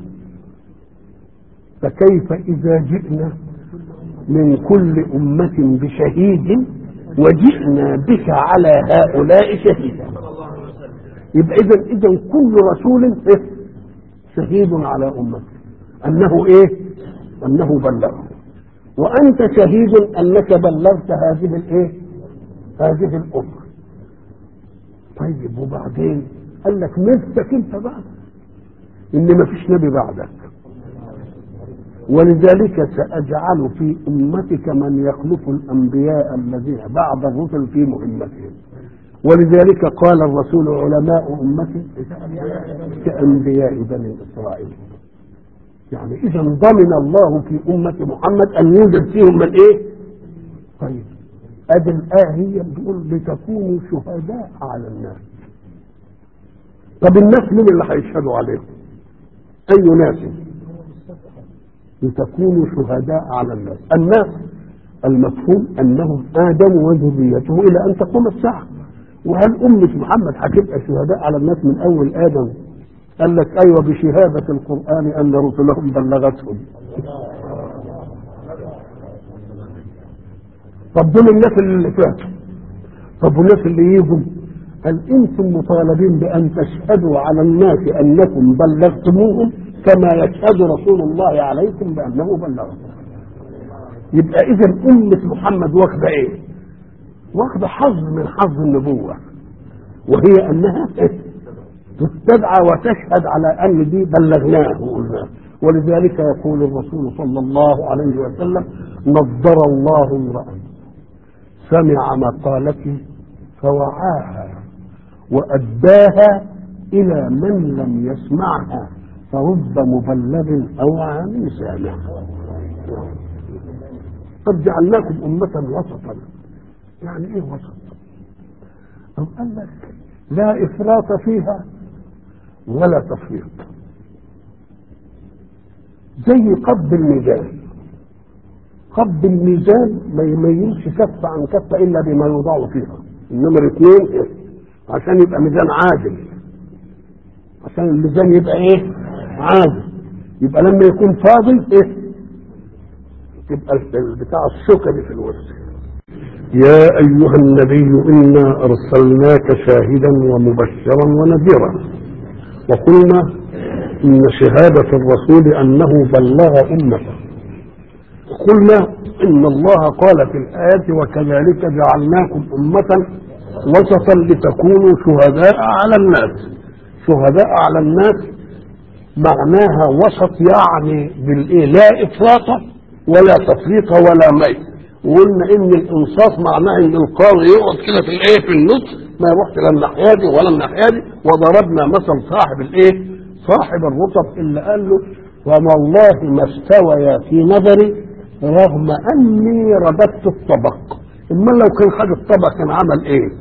فكيف اذا جئنا من كل امه بشهيد وجئنا بك على هؤلاء شهيدا يبقى اذا اذا كل رسول إيه؟ شهيد على امته انه ايه انه بلغه وانت شهيد انك بلغت هذه الايه هذه الامه طيب وبعدين قال لك نفسك انت بقى ان ما فيش نبي بعدك ولذلك ساجعل في امتك من يخلف الانبياء الذين بعد الرسل في مهمتهم ولذلك قال الرسول علماء امتي كانبياء بني اسرائيل يعني اذا ضمن الله في امه محمد ان يوجد فيهم من ايه طيب ادي الايه هي بتقول لتكونوا شهداء على الناس طب الناس مين اللي هيشهدوا عليهم اي ناس لتكونوا شهداء على الناس الناس المفهوم انهم ادم وذريته الى ان تقوم الساعه وهل امه محمد هتبقى شهداء على الناس من اول ادم قال لك ايوه بشهاده القران ان رسلهم بلغتهم طب دول الناس اللي فاتوا طب والناس اللي يجوا قال انتم مطالبين بان تشهدوا على الناس انكم بلغتموهم كما يشهد رسول الله عليكم بانه بلغكم يبقى اذا امه محمد واخده ايه واخده حظ من حظ النبوه وهي انها تستدعى وتشهد على ان دي بلغناه وقلناه ولذلك يقول الرسول صلى الله عليه وسلم نضر الله امرأ سمع مقالتي فوعاها وأداها إلى من لم يسمعها فرب مبلغ أو عام سامع قد جعلناكم أمة وسطا يعني إيه وسط؟ أو قال لك لا إفراط فيها ولا تفريط زي قبض الميزان قبض الميزان ما يميزش كفة عن كفة إلا بما يوضع فيها النمر اثنين إيه؟ عشان يبقى ميزان عادل عشان الميزان يبقى ايه عادل يبقى لما يكون فاضي ايه يبقى بتاع الشوكة دي في الوسط يا أيها النبي إنا أرسلناك شاهدا ومبشرا ونذيرا وقلنا إن شهادة الرسول أنه بلغ أمته قلنا إن الله قال في الآية وكذلك جعلناكم أمة وسطا لتكونوا شهداء على الناس شهداء على الناس معناها وسط يعني بالإيه لا إفراط ولا تفريط ولا ميت وقلنا ان الانصاف معناه ان القاضي يقعد كده في الايه في النص ما يروحش لا الناحيه دي ولا الناحيه دي وضربنا مثل صاحب الايه صاحب الرطب اللي قال له وما الله ما استويا في نظري رغم اني رددت الطبق اما لو كان خد الطبق كان عمل ايه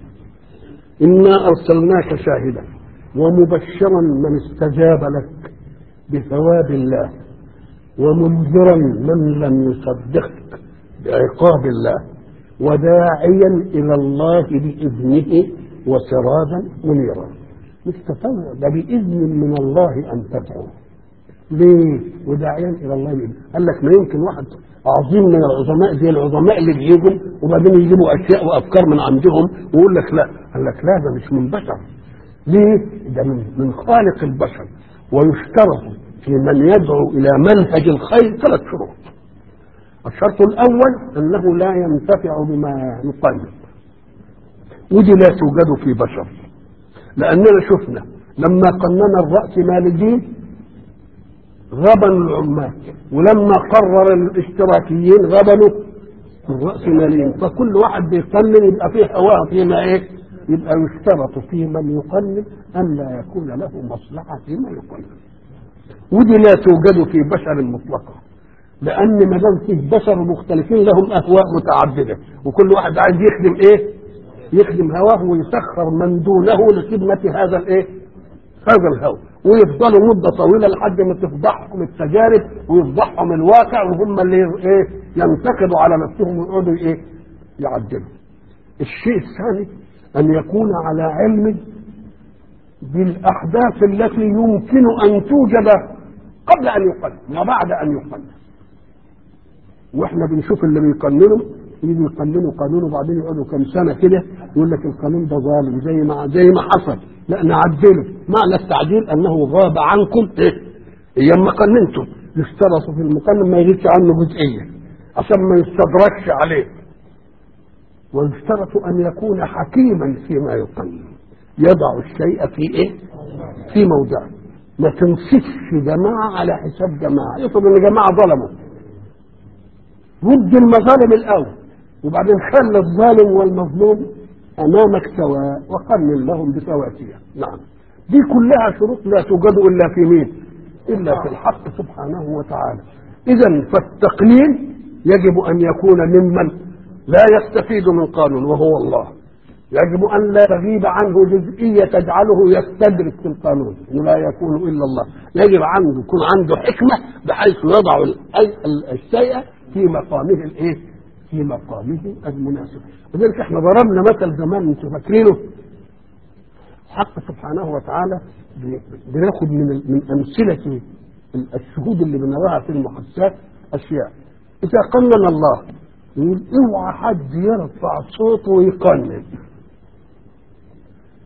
انا ارسلناك شاهدا ومبشرا من استجاب لك بثواب الله ومنذرا من لم يصدقك بعقاب الله وداعيا الى الله باذنه وسراجا منيرا مش تطوع ده باذن من الله ان تدعو ليه وداعيا الى الله بإذن. قال لك ما يمكن واحد عظيم من العظماء زي العظماء اللي بيجوا وبعدين يجيبوا اشياء وافكار من عندهم ويقول لك لا قال لك لا ده مش من بشر ليه ده من, من خالق البشر ويشترط في من يدعو الى منهج الخير ثلاث شروط الشرط الاول انه لا ينتفع بما يقلد ودي لا توجد في بشر لاننا شفنا لما قننا الراس ماليين غبنوا العمال ولما قرر الاشتراكيين غبنوا الرأسماليين فكل واحد بيقنن يبقى فيه هواه فيما ايه يبقى يشترط في من يقنن ان لا يكون له مصلحه فيما يقنن ودي لا توجد في بشر مطلقه لان ما دام فيه بشر مختلفين لهم اهواء متعدده وكل واحد عايز يخدم ايه يخدم هواه ويسخر من دونه لخدمه هذا الايه هذا الهوى ويفضلوا مدة طويلة لحد ما تفضحهم التجارب ويفضحهم الواقع وهم اللي ايه ينتقدوا على نفسهم ويقعدوا ايه يعدلوا. الشيء الثاني أن يكون على علم بالأحداث التي يمكن أن توجد قبل أن يقنن وبعد أن يقنن. واحنا بنشوف اللي بيقننوا يجوا يقننوا قانون وبعدين يقعدوا كم سنه كده يقول لك القانون ده ظالم زي ما زي ما حصل لا نعدله معنى التعديل انه غاب عنكم ايه ايام ما قننتم يشترط في المقنن ما يغيبش عنه جزئيه عشان ما يستدركش عليه ويشترط ان يكون حكيما فيما يقنن يضع الشيء في ايه في موضعه ما تنسفش جماعه على حساب جماعه يفرض ان جماعه ظلموا رد المظالم الاول وبعدين خلى الظالم والمظلوم امامك سواء وقنن لهم بسواتيه نعم دي كلها شروط لا توجد الا في مين الا في الحق سبحانه وتعالى اذا فالتقنين يجب ان يكون ممن لا يستفيد من قانون وهو الله يجب ان لا تغيب عنه جزئيه تجعله يستدرك في القانون لا يكون الا الله يجب عنده يكون عنده حكمه بحيث يضع الشيء في مقامه الايه في مقامه المناسب لذلك احنا ضربنا مثل زمان انتم فاكرينه حق سبحانه وتعالى بناخد من من امثله الشهود اللي بنراها في المحادثات اشياء اذا قنن الله يقول اوعى حد يرفع صوته ويقنن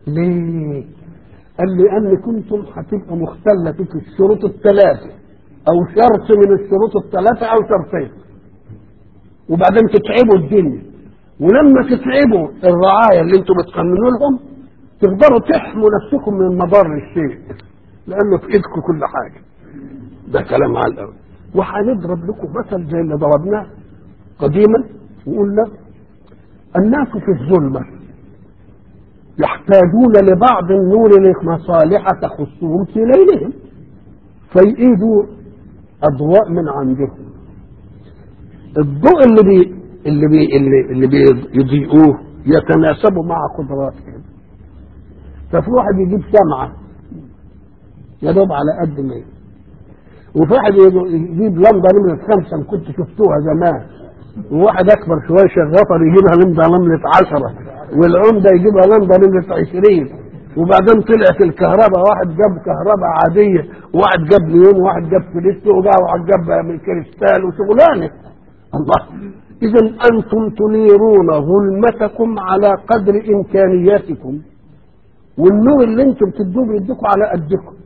ليه؟ قال لي أن كنتم هتبقى مختلة فيك الشروط الثلاثة أو شرط من الشروط الثلاثة أو شرطين وبعدين تتعبوا الدنيا ولما تتعبوا الرعاية اللي انتم بتقننوا لهم تقدروا تحموا نفسكم من مضار الشيء لأنه في إيدكم كل حاجة ده كلام على الأول وهنضرب لكم مثل زي اللي ضربناه قديما وقلنا الناس في الظلمة يحتاجون لبعض النور لمصالح تخصهم في ليلهم فيئيدوا أضواء من عندهم الضوء اللي بي اللي بي اللي, اللي بيضيئوه يتناسب مع قدراتهم ففي واحد يجيب شمعة يا دوب على قد ما وفي واحد يجيب لمبة نمرة خمسة إن كنت شفتوها زمان وواحد أكبر شوية شغفر يجيبها لمبة نمرة عشرة والعمدة يجيبها لمبة نمرة عشرين وبعدين طلعت الكهرباء واحد جاب كهرباء عادية وواحد جاب نيون وواحد جاب فليستو وواحد جاب من كريستال وشغلانة الله إذا أنتم تنيرون ظلمتكم على قدر إمكانياتكم والنور اللي أنتم تدوه بيديكم على قدكم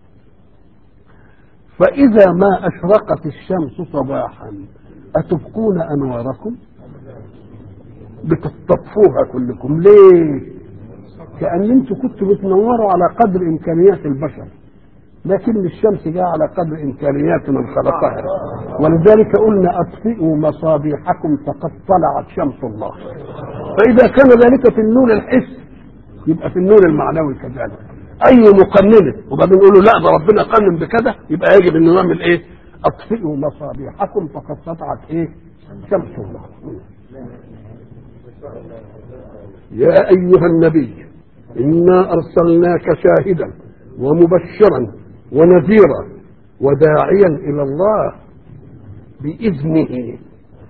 فإذا ما أشرقت الشمس صباحا أتبقون أنواركم بتطفوها كلكم ليه كأن أنتم كنتوا بتنوروا على قدر إمكانيات البشر لكن الشمس جاء على قدر إمكانيات من خلقها ولذلك قلنا أطفئوا مصابيحكم فقد طلعت شمس الله فإذا كان ذلك في النور الحسي يبقى في النور المعنوي كذلك أي مقننة وبعدين نقول له لا ده ربنا قنن بكذا يبقى يجب أن نعمل إيه؟ أطفئوا مصابيحكم فقد سطعت إيه؟ شمس الله يا أيها النبي إنا أرسلناك شاهدا ومبشرا ونذيرا وداعيا الى الله باذنه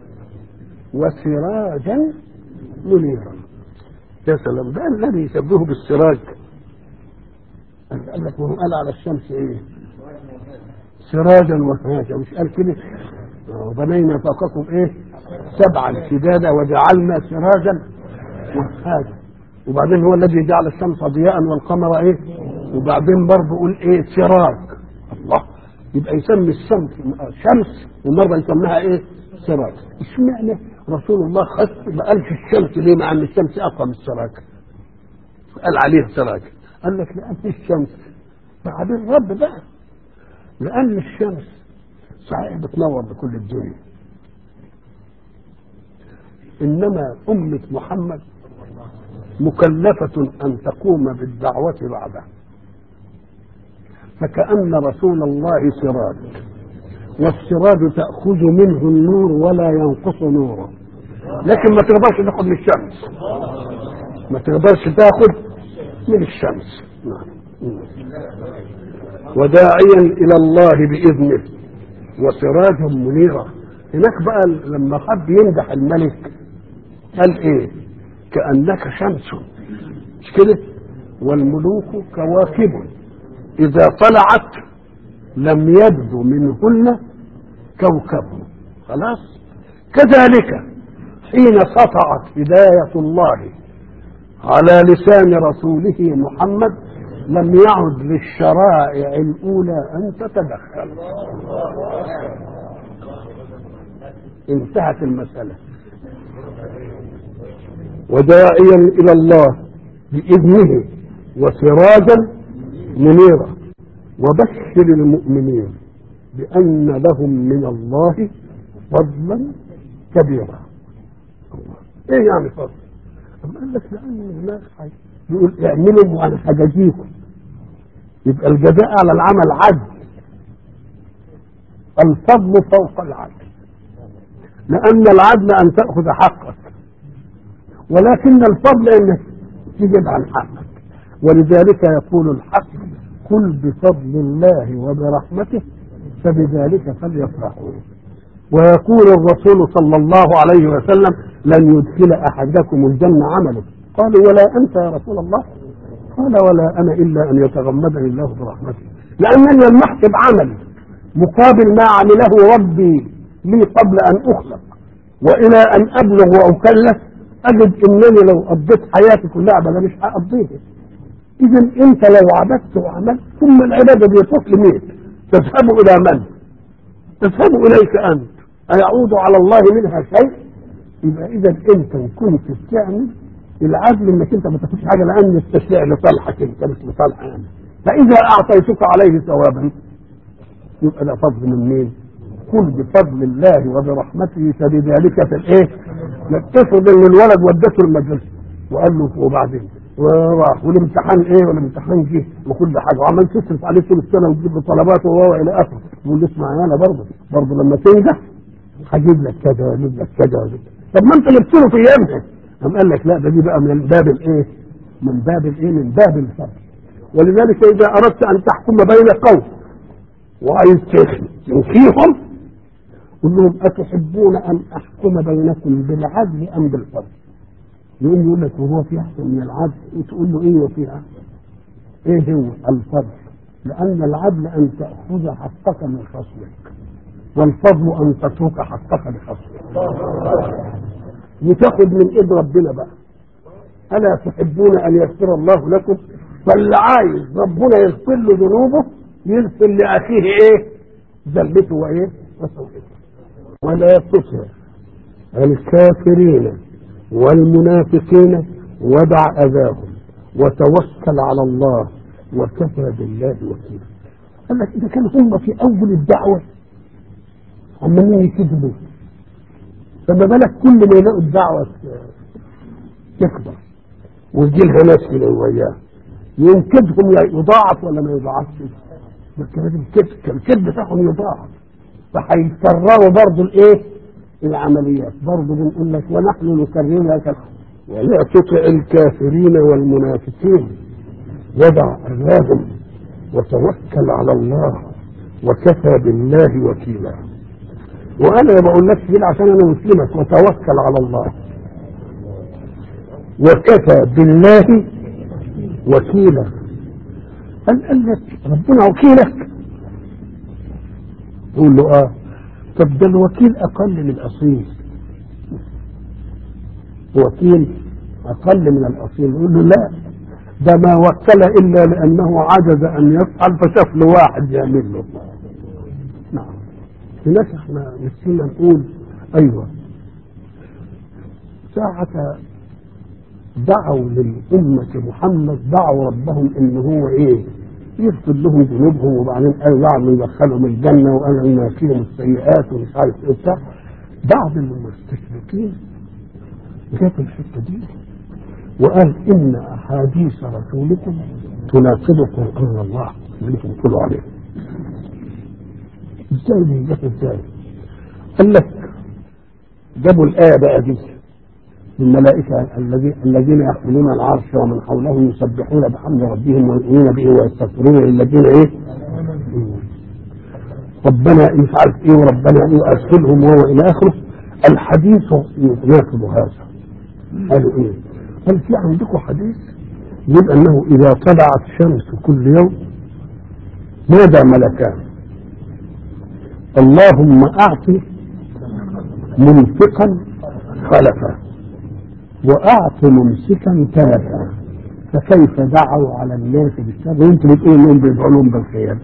وسراجا منيرا يا سلام ده الذي يشبهه بالسراج قال لك ما هو قال على الشمس ايه سراجا وهاجا مش قال كده وبنينا فوقكم ايه سبعا شدادا وجعلنا سراجا وهاجا وبعدين هو الذي جعل الشمس ضياء والقمر ايه وبعدين برضه يقول ايه سراج الله يبقى يسمي الشمس شمس ومره يسميها ايه سراج اشمعنى رسول الله خص ما قالش الشمس ليه مع ان الشمس اقوى من السراج قال عليه سراج قال لك لان الشمس بعدين الرب بقى لان الشمس صحيح بتنور بكل الدنيا انما امه محمد مكلفه ان تقوم بالدعوه بعده فكأن رسول الله سراج والسراج تأخذ منه النور ولا ينقص نوره لكن ما تقدرش تاخذ من الشمس ما تقدرش تاخذ من الشمس وداعيا إلى الله بإذنه وسراجا منيرا هناك بقى لما حب يمدح الملك قال ايه كأنك شمس مش كده والملوك كواكب إذا طلعت لم يبدو منهن كوكب خلاص كذلك حين سطعت هداية الله على لسان رسوله محمد لم يعد للشرائع الأولى أن تتدخل انتهت المسألة وداعيا إلى الله بإذنه وسراجا منيرا وبشر المؤمنين بأن لهم من الله فضلا كبيرا الله. ايه يعني فضل؟ أما قال لك لأن الناس يقول اعملوا وانا هجازيكم يبقى الجزاء على العمل عدل الفضل فوق العدل لأن العدل أن تأخذ حقك ولكن الفضل أنك تجب عن حقك ولذلك يقول الحق قل بفضل الله وبرحمته فبذلك فليفرحوا ويقول الرسول صلى الله عليه وسلم لن يدخل احدكم الجنه عمله قالوا ولا انت يا رسول الله قال ولا انا الا ان يتغمدني الله برحمته لانني لم احسب عملي مقابل ما عمله ربي لي قبل ان اخلق والى ان ابلغ واكلف اجد انني لو قضيت حياتي كلها بلا مش هقضيها اذا انت لو عبدت وعملت ثم العباده دي تروح لمين؟ تذهب الى من؟ تذهب اليك انت ايعود على الله منها شيء؟ يبقى اذا انت كنت بتعمل العدل انك انت ما تاخدش حاجه لان التشريع لصالحك انت مش لصالح يعني فاذا اعطيتك عليه ثوابا يبقى ده فضل من مين؟ قل بفضل الله وبرحمته فبذلك في الايه؟ افرض ان الولد ودته المدرسه وقال له وبعدين وراح والامتحان ايه والامتحان جه وكل حاجه وعمال تصرف عليه طول السنه وتجيب له طلبات وهو الى اخره يقول له اسمع انا برضه برضه لما تنجح هجيب لك كذا واجيب لك كذا واجيب طب ما انت جبت له في ايامها قام قال لك لا ده دي بقى من باب الايه؟ من باب الايه؟ من باب الفضل ولذلك اذا اردت ان تحكم بين قوم وعايز تنفيهم قل لهم أتحبون أن أحكم بينكم بالعدل أم بالفضل؟ يقول يقول لك وهو في أحسن من العدل وتقول له إيه وفيها؟ إيه هو الفضل؟ لأن العدل أن تأخذ حقك من خصمك والفضل أن تترك حقك لخصمك وتاخد من إيد ربنا بقى ألا تحبون أن يغفر الله لكم؟ فاللي عايز ربنا يغفر له ذنوبه يغفر لأخيه إيه؟ ذنبته وإيه؟ وسوءته ولا تطع الكافرين والمنافقين ودع اذاهم وتوكل على الله وكفى بالله وكيلا قال لك اذا كانوا هم في اول الدعوه عمالين يكذبوا فما بالك كل ما يلاقوا الدعوه تكبر ويجي لها ناس كده وياه يوم كذبهم يضاعف ولا ما يضاعفش؟ الكذب الكذب بتاعهم يضاعف فهيكرروا برضه الايه؟ العمليات برضه بنقول لك ونحن نكرر لك ولا تطع الكافرين والمنافقين ودع اذاهم وتوكل على الله وكفى بالله وكيلا وانا ما بقولكش كده عشان انا مسلمك وتوكل على الله وكفى بالله وكيلا قال قال لك ربنا وكيلك يقول له اه طب ده الوكيل اقل من الاصيل وكيل اقل من الاصيل يقول له لا ده ما وكل الا لانه عجز ان يفعل فشاف له واحد يعمل له نعم في ناس احنا نسينا نقول ايوه ساعة دعوا للأمة محمد دعوا ربهم إن هو إيه؟ يغفر لهم ذنوبهم وبعدين قالوا يعمل يدخلهم الجنه وقالوا ان فيهم السيئات ومش عارف ايه وبتاع بعض المستشرقين جاب الحته دي وقال ان احاديث رسولكم تناقض قران الله اللي انتم بتقولوا عليه ازاي دي جت ازاي؟ قال لك جابوا الايه بقى دي الملائكة الذين يحملون العرش ومن حوله يسبحون بحمد ربهم ويؤمنون به ويستغفرون للذين ايه؟ ربنا مش عارف ايه وربنا ايه وادخلهم وهو الى اخره الحديث يناقض هذا قالوا ايه؟ قال في عندكم حديث يقول انه اذا طلعت الشمس كل يوم نادى ملكان اللهم اعطي منفقا خلفا واعط ممسكا تلفا فكيف دعوا على الناس بالشر وانتم بتقولوا انهم بيدعوا لهم بالخير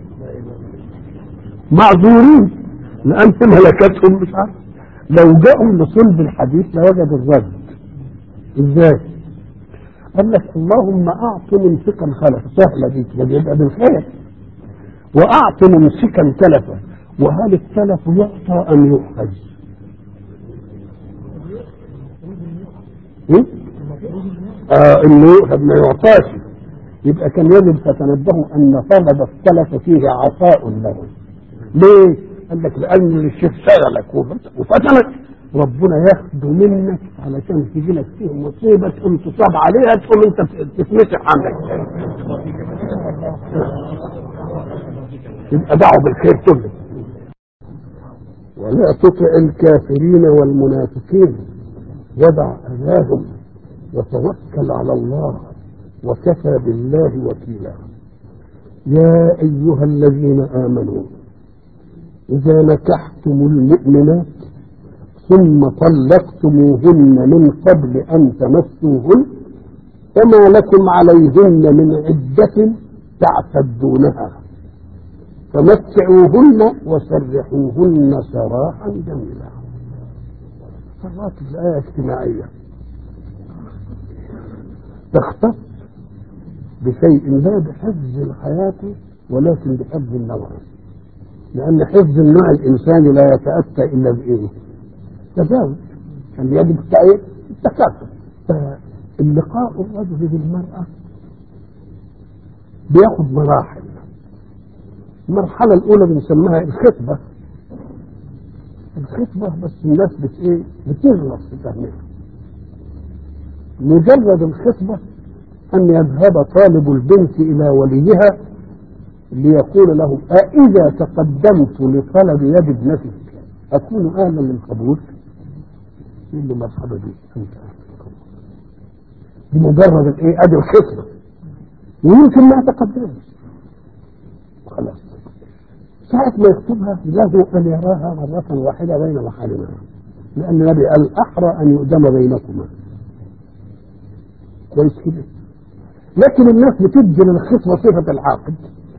معذورين لان ملكتهم مش عارف لو جاءوا لصلب الحديث لوجدوا الرد ازاي؟ قال لك اللهم اعط ممسكا خلفا سهله دي كده بيبقى بالخير واعط ممسكا تلفا وهل التلف يعطى ام يؤخذ؟ آه انه يؤخذ ما يعطاش يبقى كان يجب فتنبهوا ان طلب السلف فيه عطاء له ليه؟ قال لك لان الشيخ شغلك وفتنك ربنا ياخده منك علشان تجي لك فيه مصيبه تقوم تصاب عليها تقوم انت تتمسح عنك يبقى دعوا بالخير كله ولا تطع الكافرين والمنافقين ودع اذاهم وتوكل على الله وكفى بالله وكيلا يا ايها الذين امنوا اذا نكحتم المؤمنات ثم طلقتموهن من قبل ان تمسوهن فما لكم عليهن من عدة تعتدونها فمتعوهن وسرحوهن سراحا جميلا صلوات الآية اجتماعية تختص بشيء لا بحفظ الحياة ولكن بحفظ النوع لأن حفظ النوع الإنساني لا يتأتى إلا بإيه؟ تجاوز كان يجب التأييد التكاثر فاللقاء الرجل بالمرأة بياخد مراحل المرحلة الأولى بنسميها الخطبة الخطبة بس الناس بت إيه؟ بتغلط في فهمها مجرد الخطبة أن يذهب طالب البنت إلى وليها ليقول له أإذا تقدمت لطلب يد ابنتك أكون أهلا للقبول؟ يقول له مرحبا بك أنت أهلا للقبول بمجرد الإيه؟ أدي الخطبة ويمكن ما تقدمش خلاص ساعة ما يكتبها له أن يراها مرة واحدة بين محارمها لأن النبي قال أحرى أن يؤدم بينكما كويس كده لكن الناس بتدي للخصمة صفة العاقد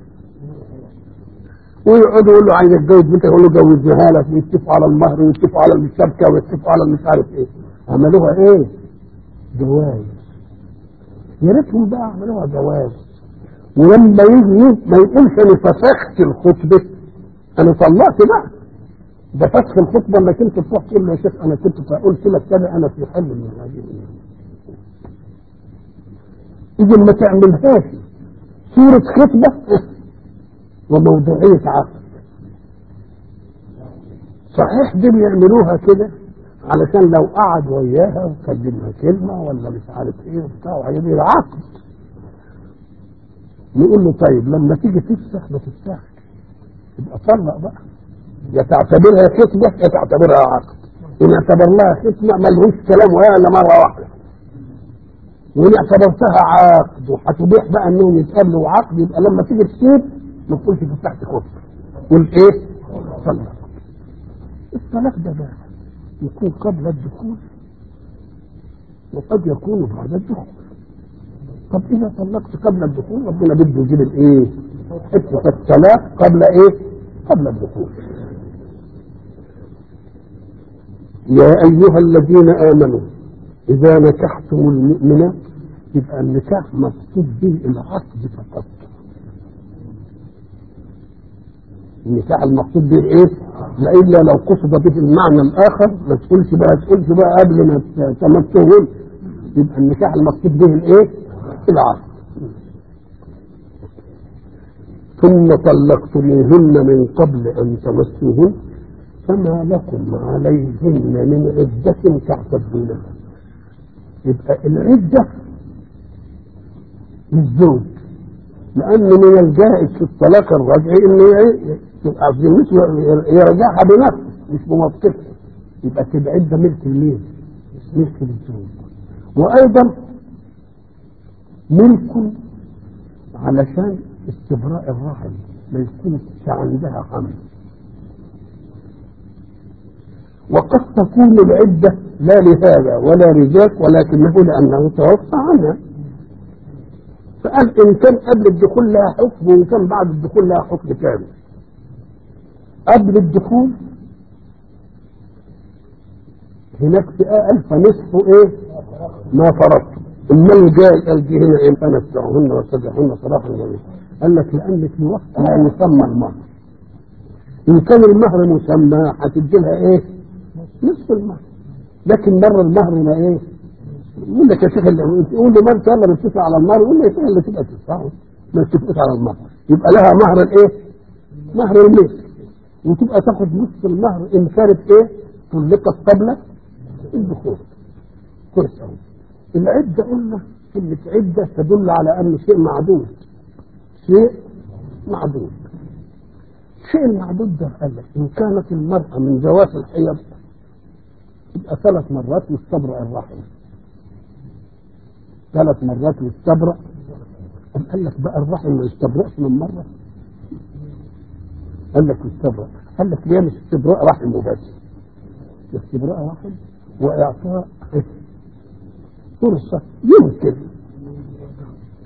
ويقعدوا يقول له عايز اتجوز بنتك يقول له جوزناها لك ويتفقوا على المهر ويتفقوا على الشبكه ويتفقوا على مش عارف ايه عملوها ايه؟ جواز يا ريتهم بقى عملوها جواز ولما يجي ما يقولش انا فسخت الخطبه انا طلقت بقى ده فسخ الخطبه انك انت تروح تقول له يا شيخ انا كنت قلت لك كده انا في حل من هذه اذا ما تعملهاش صورة خطبة وموضوعية عقد صحيح دي بيعملوها كده علشان لو قعد وياها وكلمها كلمة ولا مش عارف ايه وبتاع وهيبقى العقد نقول له طيب لما تيجي تفسخ ما تفسخش يبقى طلق بقى يا تعتبرها خطبة يا تعتبرها عقد إن اعتبر لها خطبة ملهوش كلام وهي إلا مرة واحدة وإن اعتبرتها عقد وهتبيح بقى إنهم يتقابلوا عقد يبقى لما تيجي تسيب ما تقولش فتحت خطبة قول إيه؟ طلق الطلاق ده بقى يكون قبل الدخول وقد يكون بعد الدخول طب إذا طلقت قبل الدخول ربنا بده يجيب الإيه؟ حتة الطلاق قبل إيه؟ قبل الدخول يا أيها الذين آمنوا إذا نكحتم المؤمنات يبقى النكاح مقصود به العقد فقط النكاح المقصود به ايه؟ لإلا لو قصد به المعنى الآخر ما تقولش بقى تقولش بقى قبل ما تمسهم يبقى النكاح المقصود به الايه؟ العقد ثم طلقتموهن من قبل أن تمسوهن فما لكم عليهن من عدة تعتدونها يبقى العدة للزوج لأن من الجائز في الطلاق الرجعي إنه تبقى ذمته يرجعها بنفسه مش بموقفه يبقى تبقى عدة ملك لمين؟ ملك للزوج وأيضا ملك علشان استبراء الرحم ما يكونش عندها حمل وقد تكون العدة لا لهذا ولا لذاك ولكنه لأنه توفى عنها فقال إن كان قبل الدخول لها حكم وإن كان بعد الدخول لها حكم كامل قبل الدخول هناك في قال فنصف ايه ما فرضتم امال جاي قال دي هنا ان تمتعهن وسجعهن صراحه جميلا قال لك لان في وقت لا يسمى المهر ان كان المهر مسمى هتدي لها ايه نصف المهر لكن مر المهر ما ايه يقول لك يا شيخ اللي يقول له ما انت يلا نتفق على المهر يقول له يا شيخ اللي تبقى تدفعه ما اتفقش على المهر يبقى لها مهر الايه مهر المثل وتبقى تاخد نصف المهر ان كانت ايه طلقت قبل الدخول كويس قوي العده قلنا كلمه عده تدل على ان شيء معدود شيء معدود الشيء المعدود ده قال لك ان كانت المراه من ذوات الحيض يبقى ثلاث مرات يستبرأ الرحم ثلاث مرات يستبرأ قال لك بقى الرحم ما يستبرأش من مرة قال لك يستبرأ قال لك ليه مش استبراء رحم وبس استبراء رحم وإعطاء فرصة يمكن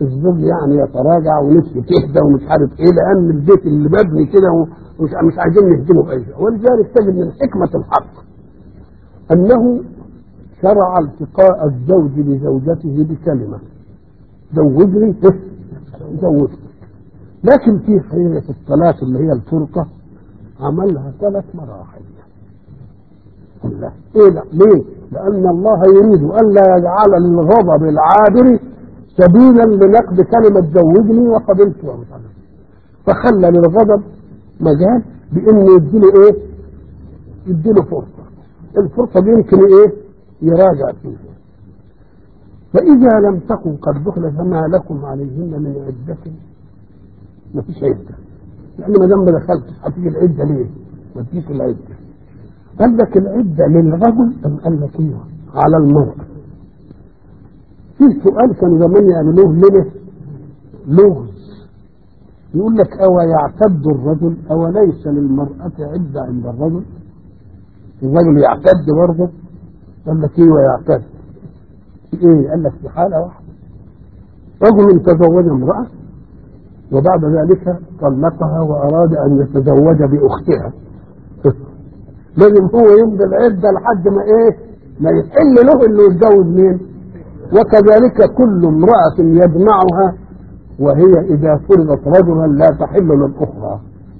الزوج يعني يتراجع ونفسه تهدى ومش عارف ايه لان البيت اللي مبني كده ومش مش عايزين نهدمه باي شيء ولذلك تجد من حكمه الحق انه شرع التقاء الزوج بزوجته بكلمه زوجني زوجني لكن في حيلة الطلاق اللي هي الفرقة عملها ثلاث مراحل الله ايه لا ليه؟ لأن الله يريد ألا يجعل للغضب العابر سبيلا لنقد كلمة زوجني وقبلت ومش عارف فخلى للغضب مجال بإنه يديله إيه؟ يديله فرصة الفرصة دي يمكن إيه؟ يراجع فيها فإذا لم تكن قد دخل فما لكم عليهن من عدة ما فيش عدة لأن ما دام ما دخلتش هتيجي العدة ليه؟ ما تجيش العدة قال لك العدة للرجل أم قال لك إيه؟ على المرأة في سؤال كانوا زمان يعملوه ليه؟ لغز يقول لك أو يعتد الرجل أو ليس للمرأة عدة عند الرجل الرجل يعتد برضه قال لك ايه ويعتد ايه قال لك في حاله واحده رجل تزوج امراه وبعد ذلك طلقها واراد ان يتزوج باختها لازم هو يمضي العده لحد ما ايه ما يحل له انه يتجوز مين وكذلك كل امراه يجمعها وهي اذا فرضت رجلا لا تحل للاخرى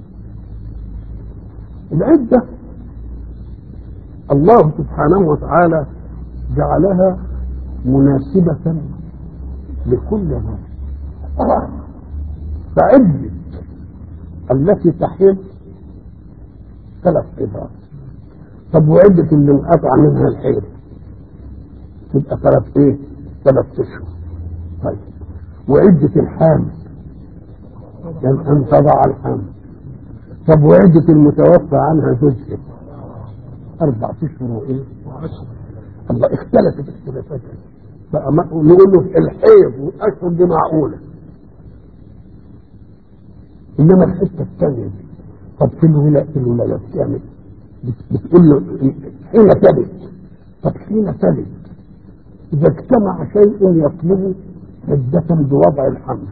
العده الله سبحانه وتعالى جعلها مناسبة لكل ما فعدة التي تحل ثلاث قطع طب وعدة اللي انقطع منها الحيض تبقى ثلاث ايه؟ ثلاث اشهر طيب وعدة الحامل يعني ان تضع الحمل طب وعدة المتوفى عنها زوجها أربع أشهر وإيه؟ الله اختلفت اختلافات بقى نقول له الحيض والأشهر دي معقولة إنما الحتة الثانية دي طب في الولاء في الولادة بتعمل بتقول له حين تلد طب حين تلد إذا اجتمع شيء يطلب عدة بوضع الحمل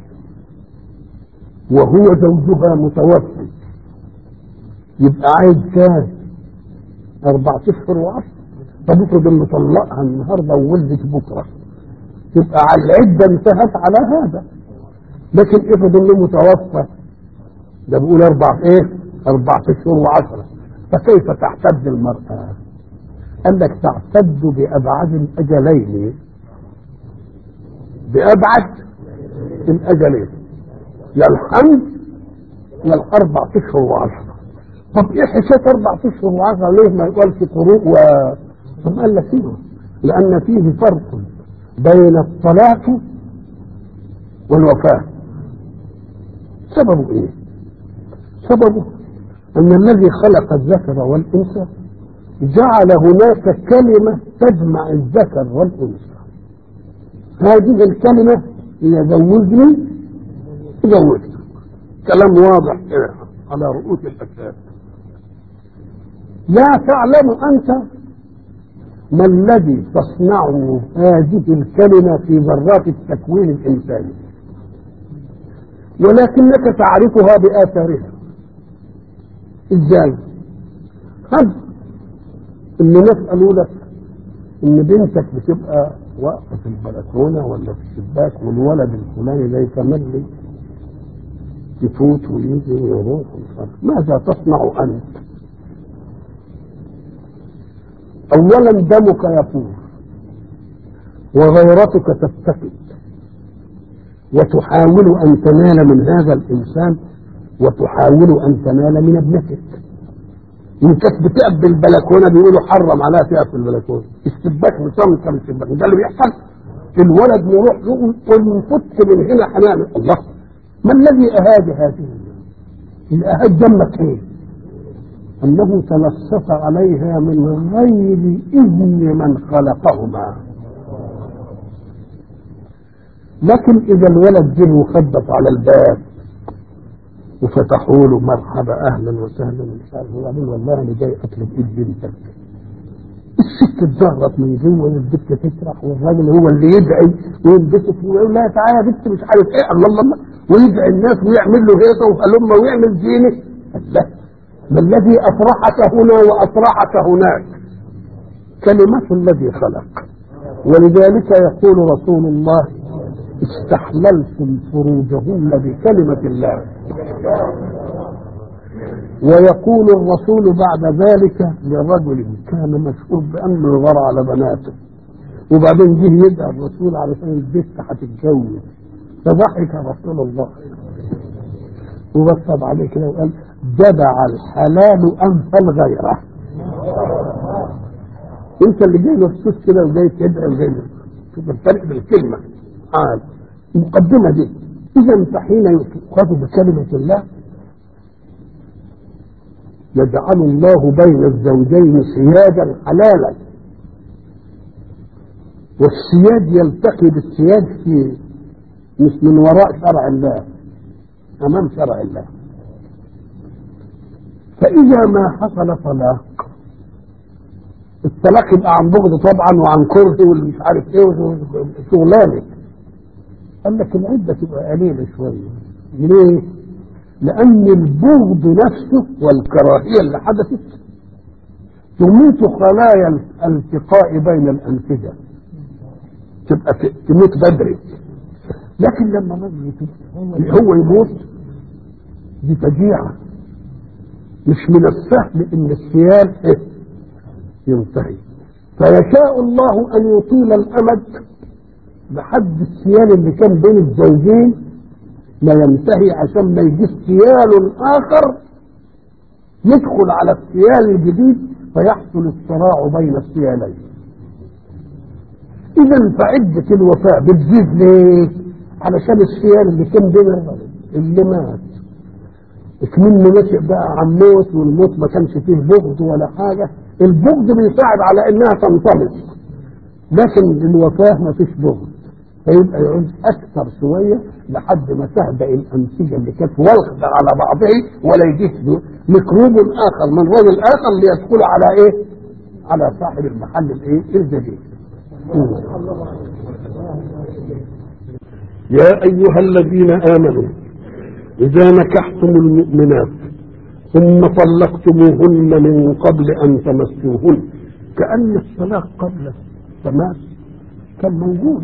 وهو زوجها متوفي يبقى عايز كام؟ أربعة أشهر وعشر طب افرض إنه طلقها النهارده وولدت بكرة تبقى على العدة انتهت على هذا لكن افرض إنه متوفى ده بيقول أربع إيه؟ أربعة أشهر وعشرة فكيف تعتد المرأة؟ قال لك تعتد بأبعد الأجلين بأبعد الأجلين يا الحمل يا الأربع أشهر وعشرة طب ايه حكايه اربع اشهر وعشرة ليه ما يقالش قروء و طب قال لك ايه لان فيه فرق بين الطلاق والوفاه سببه ايه سببه ان الذي خلق الذكر والانثى جعل هناك كلمه تجمع الذكر والانثى هذه الكلمه هي زوجني زوجتك كلام واضح كده على رؤوس الاشياء لا تعلم أنت ما الذي تصنعه هذه الكلمة في ذرات التكوين الإنساني ولكنك تعرفها بآثارها إزاي؟ هل اللي نسألوا لك إن بنتك بتبقى واقفة في البلكونة ولا في الشباك والولد الفلاني ده يتملي يفوت ويجي ويروح ماذا تصنع أنت؟ اولا دمك يفور وغيرتك تفتقد وتحاول ان تنال من هذا الانسان وتحاول ان تنال من ابنتك ان كانت بتقف بالبلكونه بيقولوا حرم عليها تقف في البلكونه الشباك مصمم الشباك ده اللي بيحصل الولد يروح يقول ونفك من هنا حنان الله ما الذي اهاج هذه اللي اهاج دمك ايه أنه تلصص عليها من غير إذن من خلقهما لكن إذا الولد جه وخبط على الباب وفتحوا له مرحبا أهلا وسهلا مش عارف وبعدين والله أنا جاي أطلب إيد بنتك الست تزغط من جوه والبت تسرح والراجل هو اللي يدعي وينبسط ويقول لها تعالى يا بنت مش عارف ايه الله الله الله ويدعي الناس ويعمل له هيصه وهلمه ويعمل زينه لا ما الذي افرحك هنا وافرحك هناك كلمة الذي خلق ولذلك يقول رسول الله استحللتم فروجهن بكلمة الله ويقول الرسول بعد ذلك لرجل كان مشهور بأنه يغار على بناته وبعدين جه يدعى الرسول علشان البنت هتتجوز فضحك رسول الله وبصب عليه كده وقال جدع الحلال أنفى الغيرة انت اللي جاي مبسوط كده وجاي تدعي وجاي شوف الفرق بالكلمة قال المقدمة دي إذا فحين يؤخذ بكلمة الله يجعل الله بين الزوجين سياجا حلالا والسياج يلتقي بالسياج في مش من وراء شرع الله امام شرع الله فاذا ما حصل طلاق الطلاق يبقى عن بغض طبعا وعن كره واللي مش عارف ايه وشغلانه قال لك العده تبقى قليله شويه ليه؟ لأن البغض نفسه والكراهية اللي حدثت تموت خلايا الالتقاء بين الأنسجة تبقى تموت بدري لكن لما الرجل هو يموت دي فجيعة مش من السهل ان السيال ينتهي فيشاء الله ان يطيل الامد لحد السيال اللي كان بين الزوجين ما ينتهي عشان ما يجيش سيال اخر يدخل على السيال الجديد فيحصل الصراع بين السيالين اذا فعدة الوفاء بتزيد ليه علشان السيال اللي كان بين اللي مات اكمنه نشئ بقى عن موت والموت ما كانش فيه بغض ولا حاجة البغض بيساعد على انها تنطلق لكن الوفاة ما فيش بغض فيبقى يعود اكثر شويه لحد ما تهدأ الانسجه اللي كانت والخة على بعضه ولا يجيش ميكروب اخر من رجل اخر ليدخل على ايه؟ على صاحب المحل الايه؟ الجديد. يا ايها الذين امنوا اذا نكحتم المؤمنات ثم طلقتموهن من قبل ان تمسوهن كان الطلاق قبل التماس كان موجود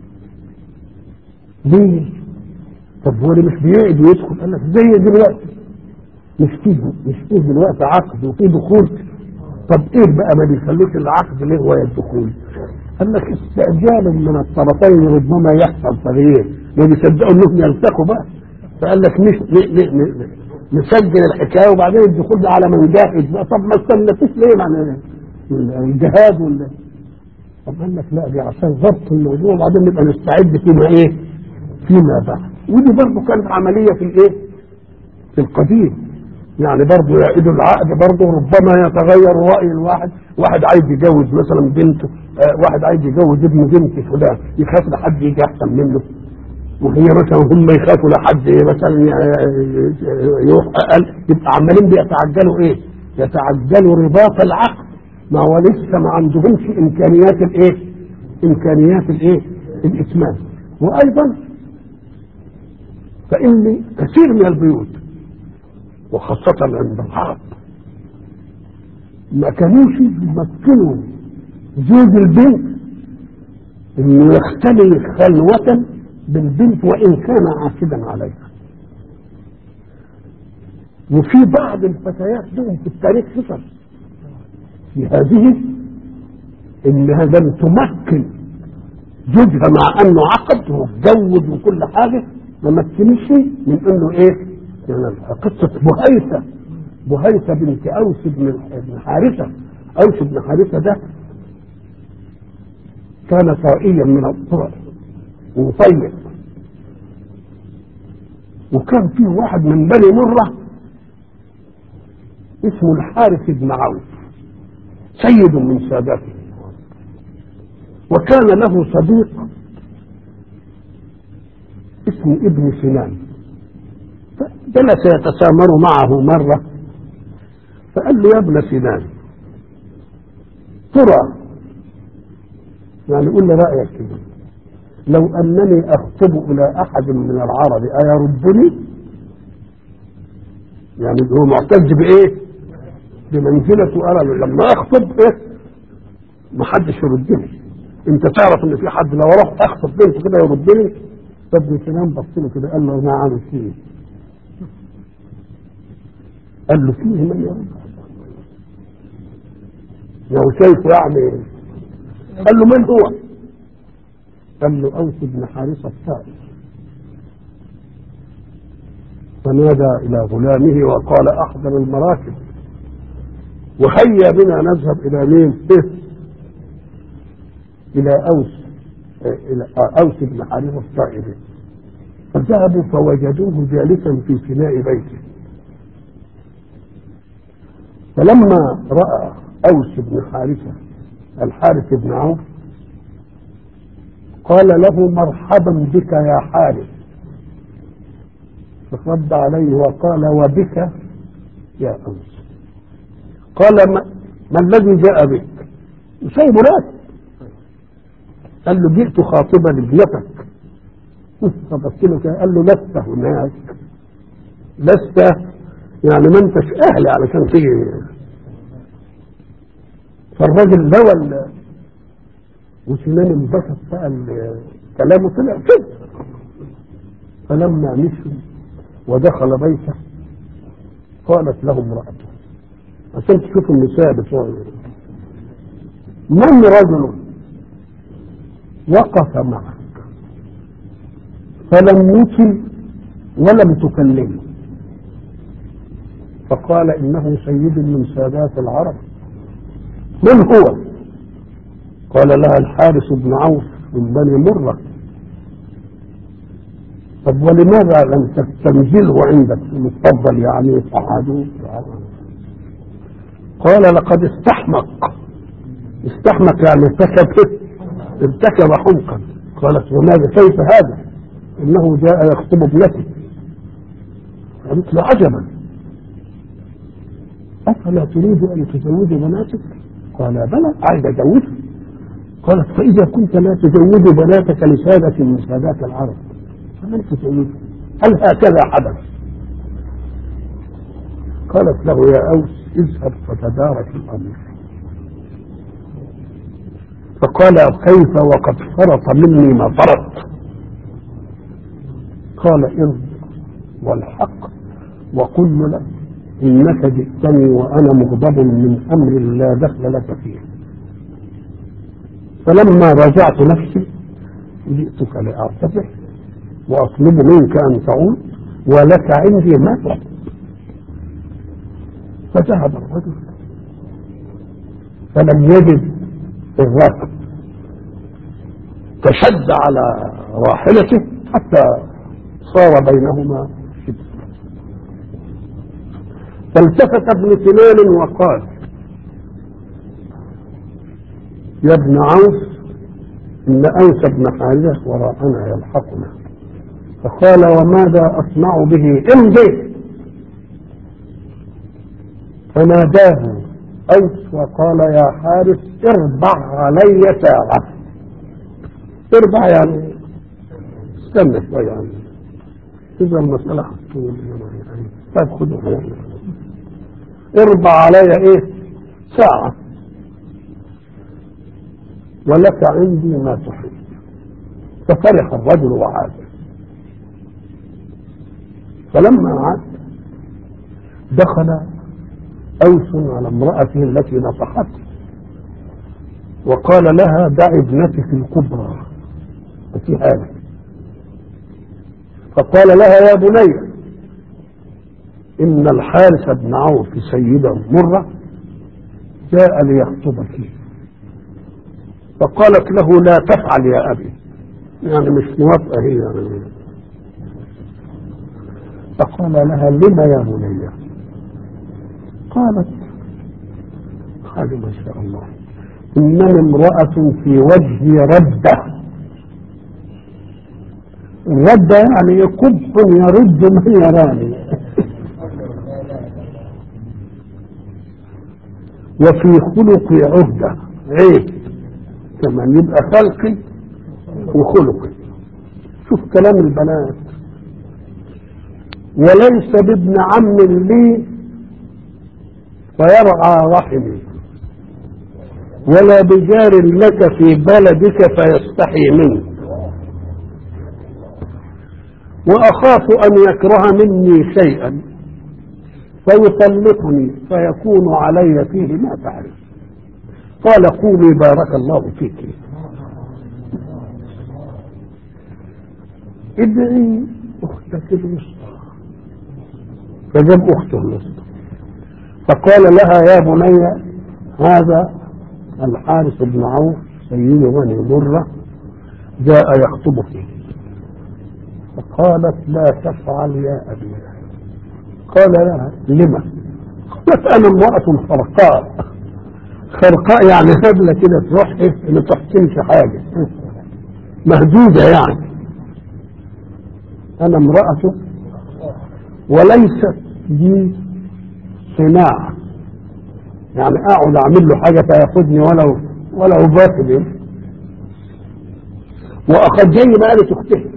ليه؟ طب هو اللي مش بيقعد ويدخل قال لك زي دلوقتي مش فيه مش فيه دلوقتي عقد وفيه دخول طب ايه بقى ما بيخلوش العقد ليه وهي الدخول؟ قال لك استعجال من الطرفين ربما يحصل تغيير ما بيصدقوا انهم يلتقوا بقى فقال لك مش نسجل الحكايه وبعدين الدخول ده على من جاهز بقى طب ما استنتوش ليه معنى الجهاد ولا طب قال لك لا دي عشان ضبط الموضوع وبعدين نبقى نستعد فيما ايه؟ فيما بعد ودي برضه كانت عمليه في الايه؟ في القديم يعني برضه يعيد العقد برضه ربما يتغير راي الواحد واحد عايز يجوز مثلا بنته آه واحد عايز يجوز ابن بنت فلان يخاف لحد يجي احسن منه وهي مثلا هم يخافوا لحد مثلا يروح اقل يبقى عمالين بيتعجلوا ايه؟ يتعجلوا رباط العقد ما هو لسه ما عندهمش امكانيات الايه؟ امكانيات الايه؟ الاتمام وايضا فان كثير من البيوت وخاصة عند العرب ما كانوش يمكنوا زوج البنت انه يختلي خلوة بالبنت وان كان عاصبا عليها وفي بعض الفتيات لهم في التاريخ صفر في هذه انها لم تمكن زوجها مع انه عقد واتجوز وكل حاجه ما مكنش من انه ايه؟ يعني قصه بهيثه بهيثه بنت اوس بن حارثه اوس بن حارثه ده كان طائيا من الطرق وطيب وكان فيه واحد من بني مره اسمه الحارث بن عوف سيد من ساداته وكان له صديق اسمه ابن سنان فجلس يتسامر معه مرة فقال له يا ابن سنان ترى يعني قول لي رأيك كده لو أنني أخطب إلى أحد من العرب أيردني يعني هو معتز بإيه بمنزلته أنا لما أخطب إيه ما حدش يردني أنت تعرف إن في حد لو رحت أخطب بنت كده يردني فابن سلام بص له كده قال له أنا عامل فيه قال له فيه من يرد لو شايفه يعني قال له من هو قال له أوس بن حارثة السائل فنادى إلى غلامه وقال أحضر المراكب وهيا بنا نذهب إلى مين؟ إلى أوس إلى أوس بن حارثة السائل فذهبوا فوجدوه جالسا في فناء بيته فلما رأى أوس بن حارثة الحارث بن عوف قال له مرحبا بك يا حارث فرد عليه وقال وبك يا أوس قال ما, ما الذي جاء بك سيب رأس قال له جئت خاطبا ابنتك فبص له كده قال له لست هناك لست يعني ما انتش اهل علشان تيجي فالراجل لوى وسنان انبسط بقى كلامه طلع كده فلما مشوا ودخل بيته قالت له امرأته عشان تشوفوا النساء بتوع من رجل وقف معك فلم يتم ولم تكلمه فقال انه سيد من سادات العرب من هو قال لها الحارس بن عوف من بني مرة طب ولماذا لم تستنزله عندك المتفضل يعني صعدوه قال لقد استحمق استحمق يعني ارتكب ارتكب حمقا قالت وماذا كيف هذا انه جاء يخطب ابنتي قالت له عجبا افلا تريد ان تزوج بناتك قال بلى عايز اجوزها قالت فاذا كنت لا تزوج بناتك لسادة من سادات العرب فمن تزوجها هل هكذا حدث قالت له يا اوس اذهب فتدارك الامر فقال كيف وقد فرط مني ما فرط قال ارض والحق وقل لك انك جئتني وانا مغضب من امر لا دخل لك فيه فلما راجعت نفسي جئتك لاعتذر واطلب منك ان تعود ولك عندي ما تحب فذهب الرجل فلم يجد الراكب فشد على راحلته حتى صار بينهما شبه فالتفت ابن سنان وقال يا ابن عوف ان انس بن حارثه وراءنا يلحقنا فقال وماذا اصنع به امضي فناداه اوس وقال يا حارث اربع علي ساعه اربع يعني استنى شويه يعني اذا المساله هتطول يعني طيب خذوا يعني اربع علي ايه ساعة ولك عندي ما تحب ففرح الرجل وعاد فلما عاد دخل أوس على امرأته التي نصحته وقال لها دع ابنتك الكبرى في هذا فقال لها يا بني إن الحارث بن عوف سيدا مرة جاء ليخطبك فقالت له لا تفعل يا أبي يعني مش موافقة هي يعني فقال لها لما يا بني قالت قال ما شاء الله إنني امرأة في وجهي ردة الردة يعني قبح يرد من يراني وفي خلقي عهدة عيب كمان يبقى خلقي وخلقي شوف كلام البنات وليس بابن عم لي فيرعى رحمي ولا بجار لك في بلدك فيستحي منك وأخاف أن يكره مني شيئا فيطلقني فيكون علي فيه ما تعرف قال قومي بارك الله فيك ادعي اختك الوسطى فجاب اخته الوسطى فقال لها يا بني هذا الحارث بن عوف سيد بني مره جاء يخطبك فقالت لا تفعل يا ابي قال لها لما قالت انا امراه خرقاء خرقاء يعني هبله كده تروح ايه ما تحسنش حاجه مهدوده يعني انا امراه وليست لي صناعه يعني اقعد اعمل له حاجه فياخدني ولو ولو باطل واخذ جاي بقى لتخته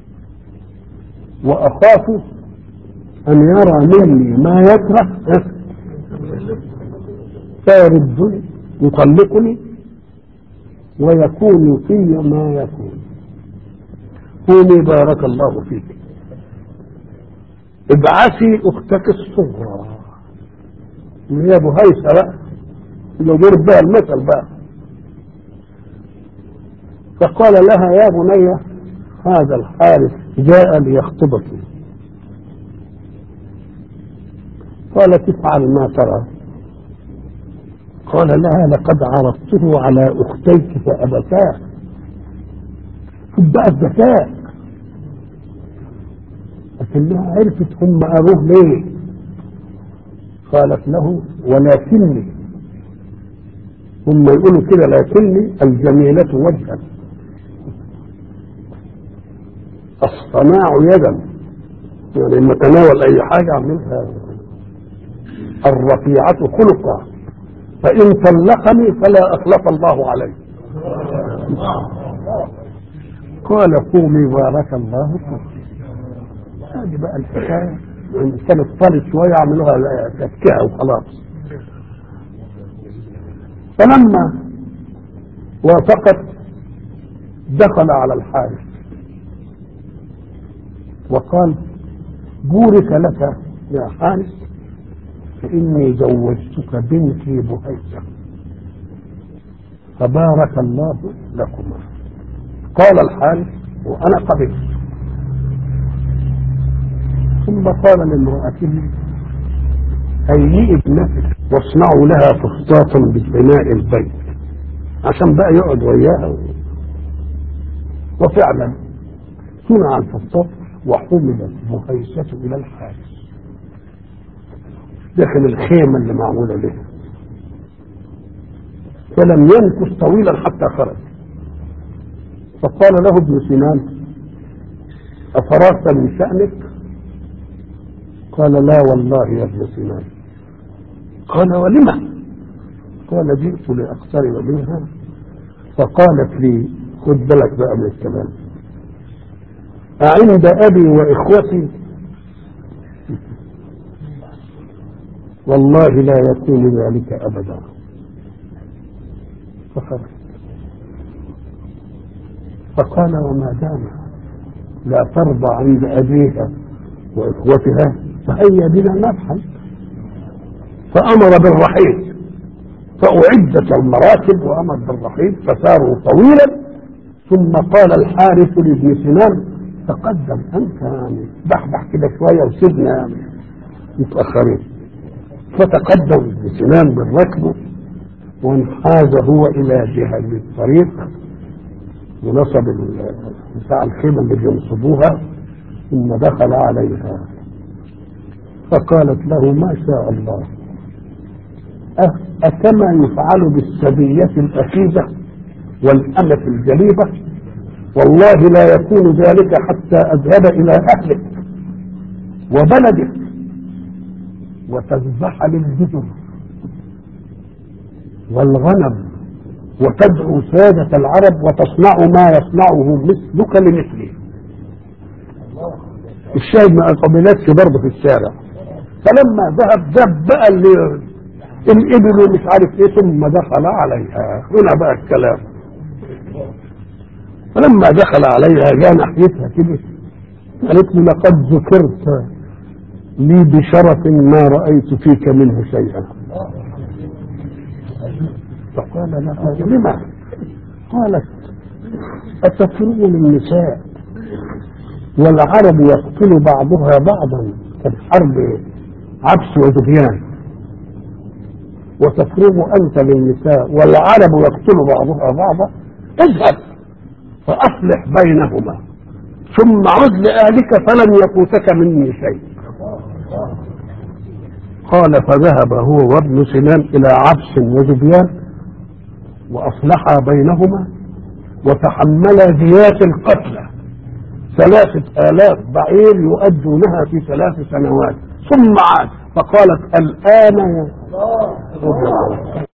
واخاف ان يرى مني ما يكره فيردني يطلقني ويكون في ما يكون قومي بارك الله فيك ابعثي اختك الصغرى اللي هي بهيسة بقى اللي ضرب بها المثل بقى فقال لها يا بني هذا الحارث جاء ليخطبك قالت افعل ما ترى قال لها لقد عرضته على اختيك فابتاه شوف بقى الذكاء لكنها عرفت هم اروه ليه قالت له ولكني هم يقولوا كده لكني الجميلة وجها الصناع يدا يعني لما تناول اي حاجة اعملها الرفيعة خلقا فإن طلقني فلا أخلف الله عليه قال قومي بارك الله فيك هذه بقى الحكاية إن كانت طالت شوية عملوها تفكيها وخلاص فلما وافقت دخل على الحارث وقال بورك لك يا حارث فإني زوجتك بنتي بهيسة فبارك الله لكما قال الحارث وأنا قبلت ثم قال لامرأته هيئي ابنتك واصنعوا لها فسطاطا ببناء البيت عشان بقى يقعد وياها و... وفعلا صنع الفسطاط وحملت بهيسة إلى الحارث داخل الخيمة اللي معمولة به فلم يمكث طويلا حتى خرج فقال له ابن سنان أفرغت من شأنك قال لا والله يا ابن سنان قال ولم قال جئت لأقترب منها فقالت لي خد بالك بقى من الكلام أعند أبي وإخوتي والله لا يكون ذلك أبدا فخرج فقال وما دام لا ترضى عند أبيها وإخوتها فهيا بنا نفعل فأمر بالرحيل فأعدت المراكب وأمر بالرحيل فساروا طويلا ثم قال الحارث لابن سنان تقدم أنت يعني بحبح كده شوية وسيبنا متأخرين فتقدم ابن سنان بالركب وانحاز هو إلى جهة الطريق ونصب بتاع الخيمة اللي بينصبوها ثم دخل عليها فقالت له ما شاء الله أكما يفعل بالسبية الأخيزة والأمة الجليبة والله لا يكون ذلك حتى أذهب إلى أهلك وبلدك وتذبح للجدر والغنم وتدعو سادة العرب وتصنع ما يصنعه مثلك لمثله الشاهد ما قبلتش برضه في الشارع فلما ذهب ذهب بقى اللي الابل ومش عارف ايه ثم دخل عليها هنا بقى الكلام فلما دخل عليها جاء ناحيتها كده قالت له لقد ذكرت لي بشرف ما رأيت فيك منه شيئا فقال لها لما قالت أتفرون النساء والعرب يقتل بعضها بعضا كالحرب عبس وذبيان وتفرغ أنت للنساء والعرب يقتل بعضها بعضا اذهب فأصلح بينهما ثم عد لأهلك فلن يفوتك مني شيء قال فذهب هو وابن سنان إلى عبس وذبيان وأصلحا بينهما وتحملا ديات القتلى ثلاثة آلاف بعير يؤدونها في ثلاث سنوات ثم عاد فقالت الآن يا